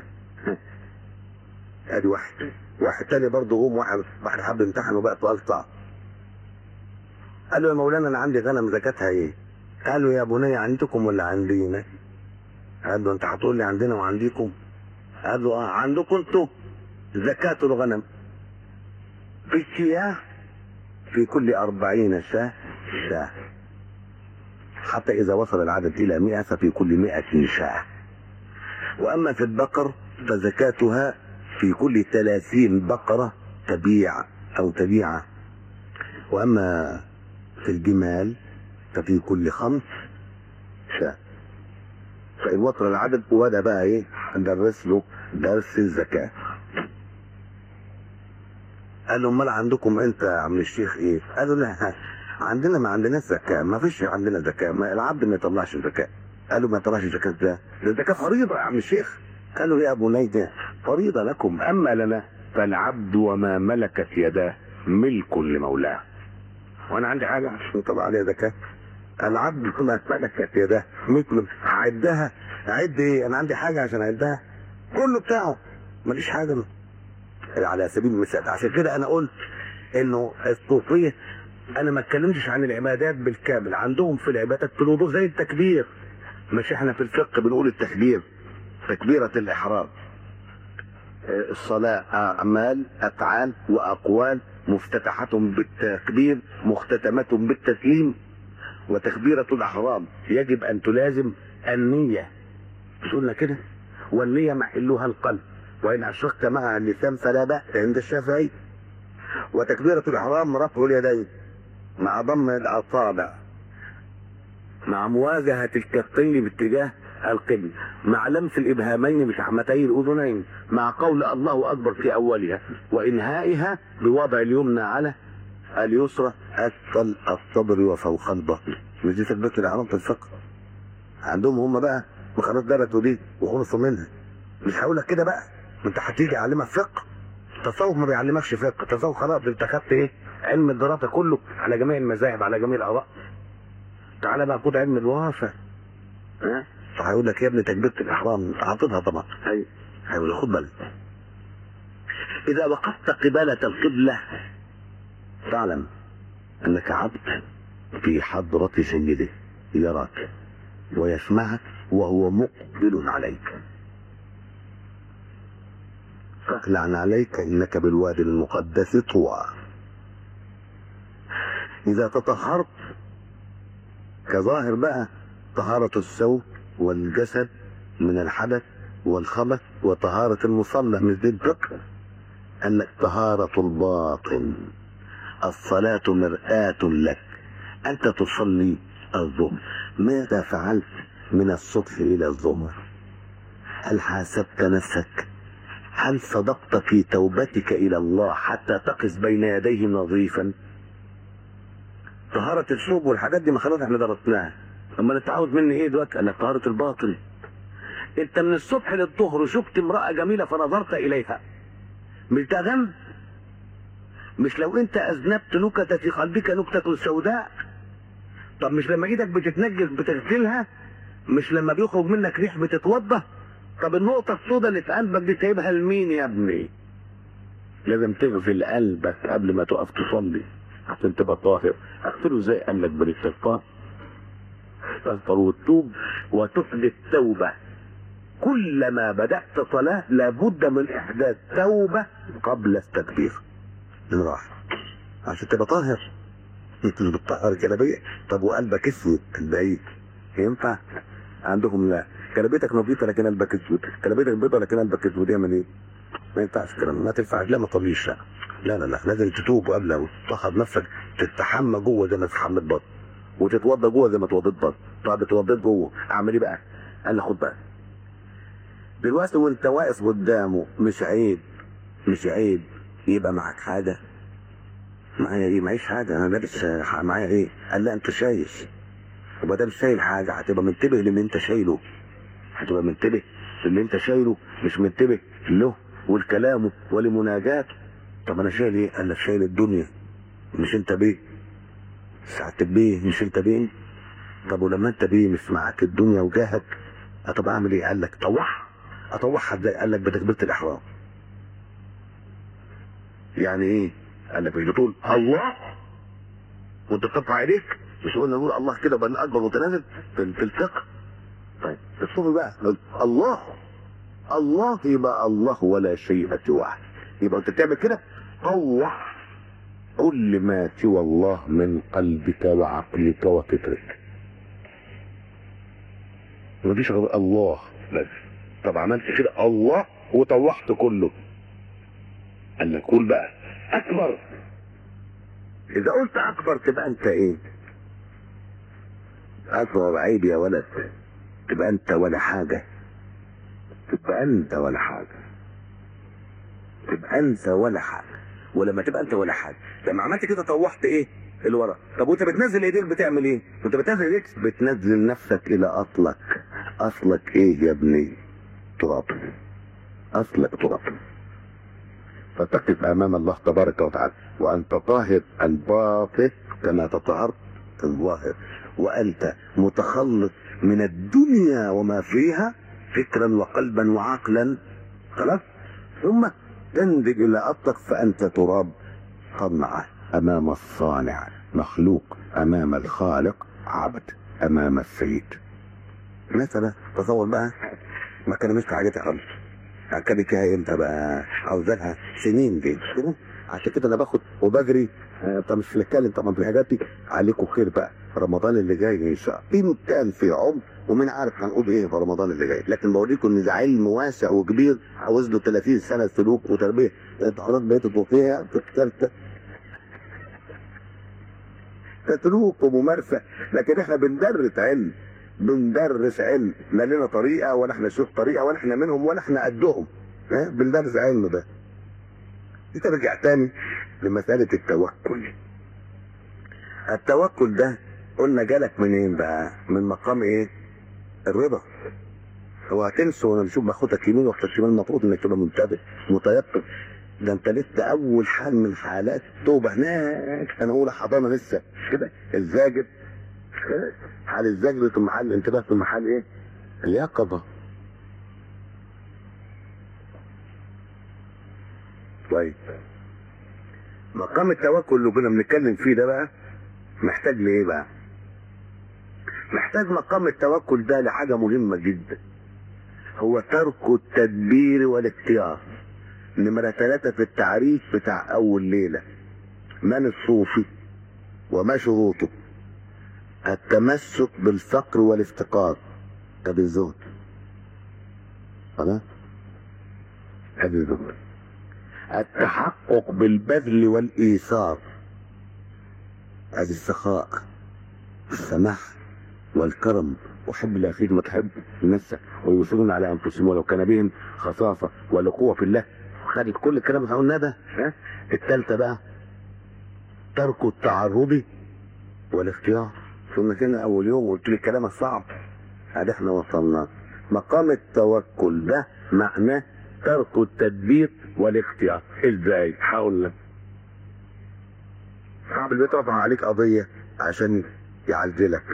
ادي واحد واحد تاني برضه قوم واحد واحد حب امتحن وبقى سؤال صعب قال له يا مولانا انا عندي غنم زكاتها ايه؟ قال له يا بني عندكم ولا عندينا؟ قال له انت هتقول لي عندنا وعنديكم؟ قال له اه عندكم انتوا زكاة الغنم في الشياه في كل أربعين شاة شاة حتى إذا وصل العدد إلى مئة ففي كل مئة شاة وأما في البقر فزكاتها في كل ثلاثين بقرة تبيع أو تبيعة وأما في الجمال ففي كل خمس شاة فإن وصل العدد وده بقى إيه ندرس له درس الزكاة قال له امال عندكم انت يا عم الشيخ ايه؟ قالوا لا عندنا ما عندناش زكاة ما فيش عندنا زكاة ما العبد ما يطلعش زكاة قالوا ما يطلعش زكاة ده ده الزكاة فريضة يا عم الشيخ قالوا يا بني ده فريضة لكم أما لنا فالعبد وما ملكت يداه ملك لمولاه وأنا عندي حاجة عشان طبعا عليها زكاة العبد وما ملكت يداه ملك لم- هعدها أعد إيه أنا عندي حاجة عشان أعدها كله بتاعه ماليش حاجة على سبيل المثال عشان كده أنا قلت إنه الصوفية أنا ما اتكلمتش عن العبادات بالكامل عندهم في العبادات في الوضوء زي التكبير مش احنا في الفقه بنقول التكبير تكبيرة الإحرام آه، الصلاة أعمال أفعال وأقوال مفتتحة بالتكبير مختتمة بالتسليم وتكبيرة الأحرام يجب أن تلازم النية مش قلنا كده والنية محلها القلب وإن أشركت مع اللسان فلا بأس عند الشافعي وتكبيرة الإحرام رفع اليدين مع ضم الأصابع مع مواجهة الكفين باتجاه القبل مع لمس الإبهامين بشحمتي الأذنين مع قول الله أكبر في أولها وإنهائها بوضع اليمنى على اليسرى أسفل الصدر وفوق البطن مش دي تكبيرة الإحرام في الفقه عندهم هم بقى ما خلاص درسوا دي وخلصوا منها مش هقول لك كده بقى ما انت هتيجي يعلمك فقه التصوف ما بيعلمكش فقه التصوف خلاص انت خدت ايه علم الدراسه كله على جميع المذاهب على جميع الاراء تعالى بقى خد علم الوراثه ها فهيقول لك يا ابني تكبيره الاحرام حافظها طبعا هي هيقول لك خد بالك اذا وقفت قباله القبله فاعلم انك عبد في حضره سيده يراك ويسمعك وهو مقبل عليك فاخلع عليك انك بالوادي المقدس طوى اذا تطهرت كظاهر بقى طهارة الثوب والجسد من الحدث والخبث وطهارة المصلى من ذي الفقه انك طهارة الباطن الصلاة مرآة لك انت تصلي الظهر ماذا فعلت من الصبح الى الظهر هل حاسبت نفسك هل صدقت في توبتك الى الله حتى تقف بين يديه نظيفا طهارة الثوب والحاجات دي ما خلاص احنا درسناها اما انت عاوز مني ايه دلوقتي انا طهارة الباطن انت من الصبح للظهر شفت امرأة جميلة فنظرت اليها مش ده ذنب مش لو انت اذنبت نكتة في قلبك نكتة سوداء طب مش لما ايدك بتتنجس بتغسلها مش لما بيخرج منك ريح بتتوضى طب النقطة السوداء اللي في قلبك دي سايبها لمين يا ابني؟ لازم تغسل قلبك قبل ما تقف تصلي عشان تبقى طاهر اغسله ازاي قال لك بالاستغفار تستغفر وتتوب وتحدث توبة كلما بدأت صلاة لابد من إحداث توبة قبل التكبير راح عشان تبقى طاهر انت اللي بتطهر جلابية طب وقلبك اسود البعيد ينفع عندهم لا جلابيتك نظيفة لكن قلبك اسود جلابيتك بيضة لكن قلبك اسود يعمل ايه؟ ما ينفعش كده ما تنفعش لا ما تطليش لا لا لا لا لازم تتوب قبل وتطهر نفسك تستحمى جوه زي ما استحميت بطن وتتوضى جوه زي ما اتوضيت بطن طب اتوضيت جوه اعمل ايه بقى؟ قال لي خد بقى دلوقتي وانت واقف قدامه مش عيب مش عيب يبقى معاك حاجه معايا ايه معيش حاجه انا لابس معايا ايه؟ قال لا انت شايل وما دام شايل حاجه هتبقى منتبه للي انت شايله هتبقى منتبه للي انت شايله مش منتبه له ولكلامه ولمناجاته طب انا شايل ايه؟ قال لك شايل الدنيا مش انت بيه ساعة بيه مش انت بيه طب ولما انت بيه مش معاك الدنيا وجاهك طب اعمل ايه؟ قال لك طوعها اطوعها ازاي؟ قال لك بتكبيرة الاحرام يعني ايه؟ قال لك بتقول الله وانت بترفع ايديك مش قلنا نقول الله كده بقى اكبر متنازل في في الفقه طيب الصوفي بقى قال الله الله يبقى الله ولا شيء سواه يبقى انت بتعمل كده طوع كل ما سوى الله من قلبك وعقلك وفكرك مفيش غير الله بس طب عملت كده الله وطوحت كله قال لك قول بقى اكبر اذا قلت اكبر تبقى انت ايه اكبر عيب يا ولد تبقى انت ولا حاجه تبقى انت ولا حاجه تبقى انت ولا حاجه ولما تبقى انت ولا حاجه لما عملت كده طوحت ايه الورق طب وانت بتنزل ايديك بتعمل ايه وانت بتنزل ايديك بتنزل نفسك الى اصلك اصلك ايه يا ابني تراب اصلك تراب فتقف امام الله تبارك وتعالى وانت طاهر الباطن كما تطهرت الظاهر وانت متخلص من الدنيا وما فيها فكرا وقلبا وعقلا خلاص ثم تنزل الى اصلك فانت تراب صنعه امام الصانع مخلوق امام الخالق عبد امام السيد مثلا تصور بقى ما كان مش حاجتي خالص اعتبر فيها امتى بقى عاوزة لها سنين دي كده عشان كده انا باخد وبجري آه، طب مش بنتكلم طبعا في الحاجات دي عليكم خير بقى رمضان اللي جاي ان شاء الله في كان في عمر ومين عارف هنقول ايه في رمضان اللي جاي لكن بوريكم ان ده علم واسع وكبير عاوز له 30 سنه سلوك وتربيه انت حضرتك بقيتوا فيها في الثالثه سلوك وممارسه لكن احنا بندرس علم بندرس علم لا لنا طريقه ولا احنا نشوف طريقه ولا احنا منهم ولا احنا قدهم ها بندرس علم ده انت رجع تاني لمساله التوكل التوكل ده قلنا جالك منين بقى من مقام ايه الرضا هو هتنسوا وانا بشوف باخدك يمين واخدك شمال المفروض انك تبقى منتبه متيقظ ده انت لسه اول حال من حالات التوبه هناك انا اولى حضانه لسه كده الزاجر حال الزجر ثم حال الانتباه ثم حال ايه اليقظه طيب مقام التوكل اللي كنا بنتكلم فيه ده بقى محتاج لايه بقى محتاج مقام التوكل ده لحاجة مهمة جدا هو ترك التدبير والاختيار نمرة ثلاثة في التعريف بتاع أول ليلة من الصوفي وما شروطه التمسك بالفقر والافتقار ده بالزهد خلاص هذه الزهد التحقق بالبذل والإيثار هذه السخاء السماح والكرم وحب الأخير ما تحب نفسك ويوصلون على أنفسهم ولو كان بهم خصاصة والقوة في الله خدت كل الكلام اللي قلناه ده ها التالتة بقى ترك التعرض والاختيار ثم كده أول يوم قلت لي الكلام الصعب هذا احنا وصلنا مقام التوكل ده معناه ترك التدبير والاختيار ازاي هقول لك صاحب البيت رفع عليك قضية عشان يعزلك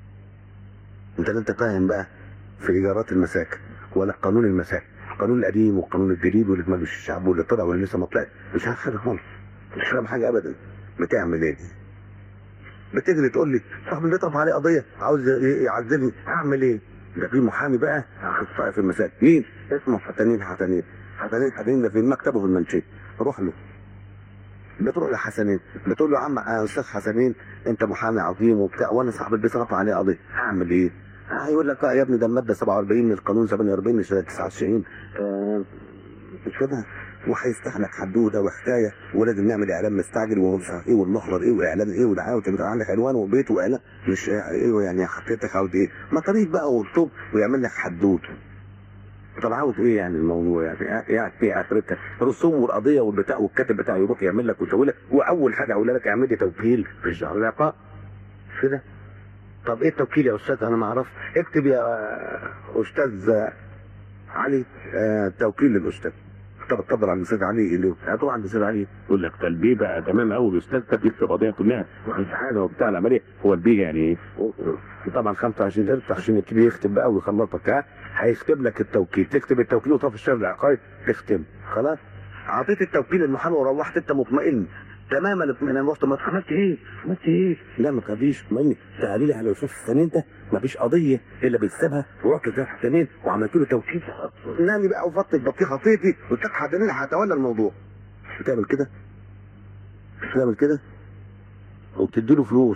انت لا انت فاهم بقى في ايجارات المساكن ولا قانون المساكن القانون القديم والقانون الجديد واللي اتمال الشعب واللي طلع واللي لسه ما طلعش مش عارف حاجه خالص مش فاهم حاجه ابدا بتعمل ايه بتجري تقول لي صاحب البيت رفع عليه قضيه عاوز ي- يعزلني اعمل ايه ده في محامي بقى اخصائي في المساكن مين اسمه حسنين حسنين حسنين حسنين ده في مكتبه في المنشيه روح له بتروح لحسنين بتقول له يا عم يا استاذ حسنين انت محامي عظيم وبتاع وانا صاحب البيت رفع عليه قضيه هعمل ايه؟ هيقول لك اه يا ابني ده الماده 47 من القانون 48 من سنه 99 آه، مش كده وهيفتح لك حدوده وحكايه ولازم نعمل اعلان مستعجل ومش عارف ايه والمخبر ايه واعلان ايه ودعايه وتبقى عندك عنوان وبيت واعلان مش ايه يعني حطيتك عاوز ايه؟ ما طريق بقى وطب ويعمل لك حدوته طب عاوز ايه يعني الموضوع يعني يعني في اخرتها رسوم والقضيه والبتاع والكاتب بتاعه يروح يعمل لك ويسوي لك واول حاجه اقول لك اعمل لي توكيل في الشهر العقار كده طب ايه التوكيل يا استاذ انا ما اعرفش اكتب يا استاذ علي آه، توكيل للاستاذ طب اتفضل على الاستاذ علي اللي هتروح على الاستاذ علي يقول لك ده البيه بقى تمام قوي الاستاذ ده بيكتب قضيه كلها مش حاجه وبتاع العمليه هو البيه يعني ايه؟ طبعا 25 قرش عشان يبتدي يختم بقى ويخلصك ها هيكتب لك التوكيل تكتب التوكيل وتقف في الشهر العقاري تختم خلاص اعطيت التوكيل المحامي وروحت انت مطمئن تماما الاطمئنان رحت ما عملت ايه؟ عملت ايه؟ لا ما تخافيش اطمئني تعالي لي على استاذ السنين ده ما فيش قضيه الا بيكسبها ورحت لأستاذ حسنين وعملت له توكيل نامي بقى وفضت بطيخه صيفي واستاذ حسنين هيتولى الموضوع بتعمل كده؟ بتعمل كده؟ وبتدي له فلوس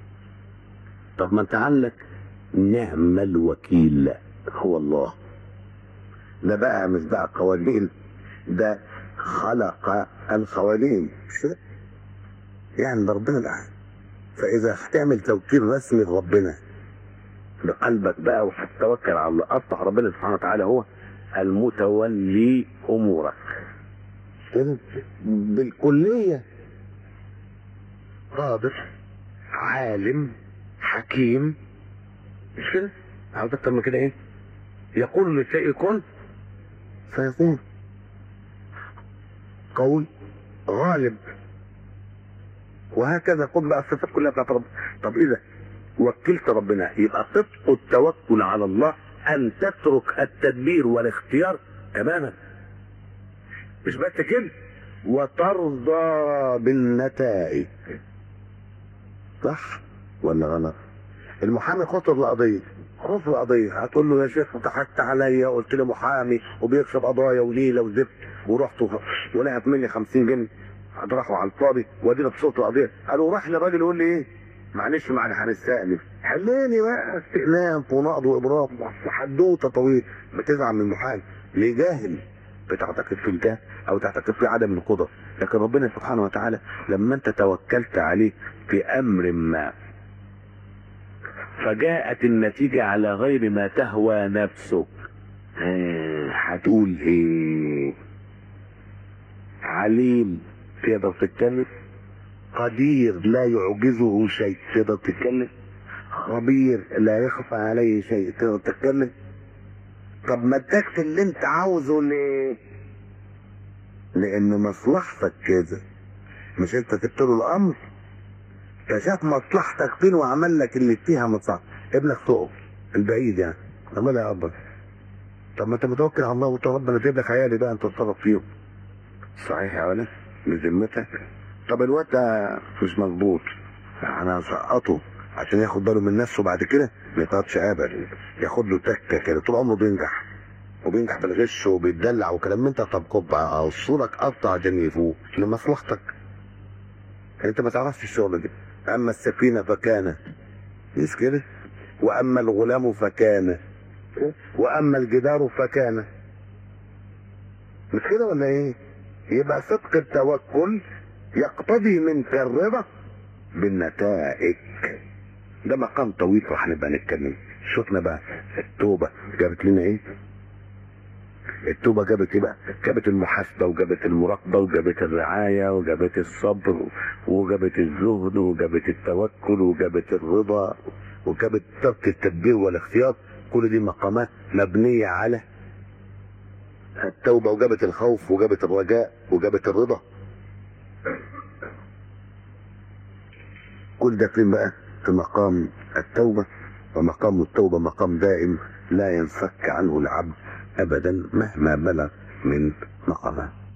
طب ما انت عندك نعم الوكيل هو الله ده بقى مش بقى قوانين ده خلق القوانين مش كده؟ يعني ده ربنا الأعلى فإذا هتعمل توكيل رسمي لربنا بقلبك بقى وهتتوكل على الله أصبح ربنا سبحانه وتعالى هو المتولي أمورك كده بالكلية قادر عالم حكيم مش كده؟ عاوز اكتر من كده ايه؟ يقول للشيء كن فيكون قوي غالب وهكذا خد بقى الصفات كلها بتاعت ربنا طب اذا وكلت ربنا يبقى صدق التوكل على الله ان تترك التدبير والاختيار تماما مش بس كده وترضى بالنتائج صح ولا غلط المحامي خسر القضيه رفض قضيه هتقول له يا شيخ ضحكت عليا قلت لي محامي وبيكسب قضايا وليله وزفت ورحت و- ولعب مني 50 جنيه راحوا على الفاضي وادينا بصوت قضيه قالوا راح للراجل يقول لي ايه معلش معلش هنستأنف حليني بقى استئناف ونقض وابرام حدوته طويل بتزعل من المحامي ليه جاهل بتعتقد في الجهل او تعتقد في عدم القدره لكن ربنا سبحانه وتعالى لما انت توكلت عليه في امر ما فجاءت النتيجة على غير ما تهوى نفسك آه، هتقول ايه عليم تقدر تتكلم قدير لا يعجزه شيء تقدر تتكلم خبير لا يخفى عليه شيء تقدر تتكلم طب ما ادكت اللي انت عاوزه ليه لان مصلحتك كده مش انت جبت له الامر فشاف مصلحتك فين وعمل لك اللي فيها مصلحة ابنك تقف البعيد يعني عملها يا ابك طب ما انت متوكل على الله وانت ربنا جايب لك عيالي بقى انت تتصرف فيهم صحيح يا ولد بذمتك طب الواد ده مش مظبوط انا هسقطه عشان ياخد باله من نفسه بعد كده ما يتقطش ابدا ياخد له تكه كده طول عمره بينجح وبينجح بالغش وبيتدلع وكلام من ده طب كب اوصلك قطع عشان يفوق لمصلحتك انت ما تعرفش الشغل ده اما السفينه فكان مش كده واما الغلام فكان واما الجدار فكان مش كده ولا ايه يبقى صدق التوكل يقتضي منك الرضا بالنتائج ده مقام طويل راح نبقى نتكلم شفنا بقى التوبه جابت لنا ايه التوبة جابت ايه بقى؟ جابت المحاسبة وجابت المراقبة وجابت الرعاية وجابت الصبر وجابت الزهد وجابت التوكل وجابت الرضا وجابت ترك التدبير والاختيار كل دي مقامات مبنية على التوبة وجابت الخوف وجابت الرجاء وجابت الرضا كل ده فين بقى؟ في مقام التوبة ومقام التوبة مقام دائم لا ينفك عنه العبد ابدا مهما بلغ من مقامات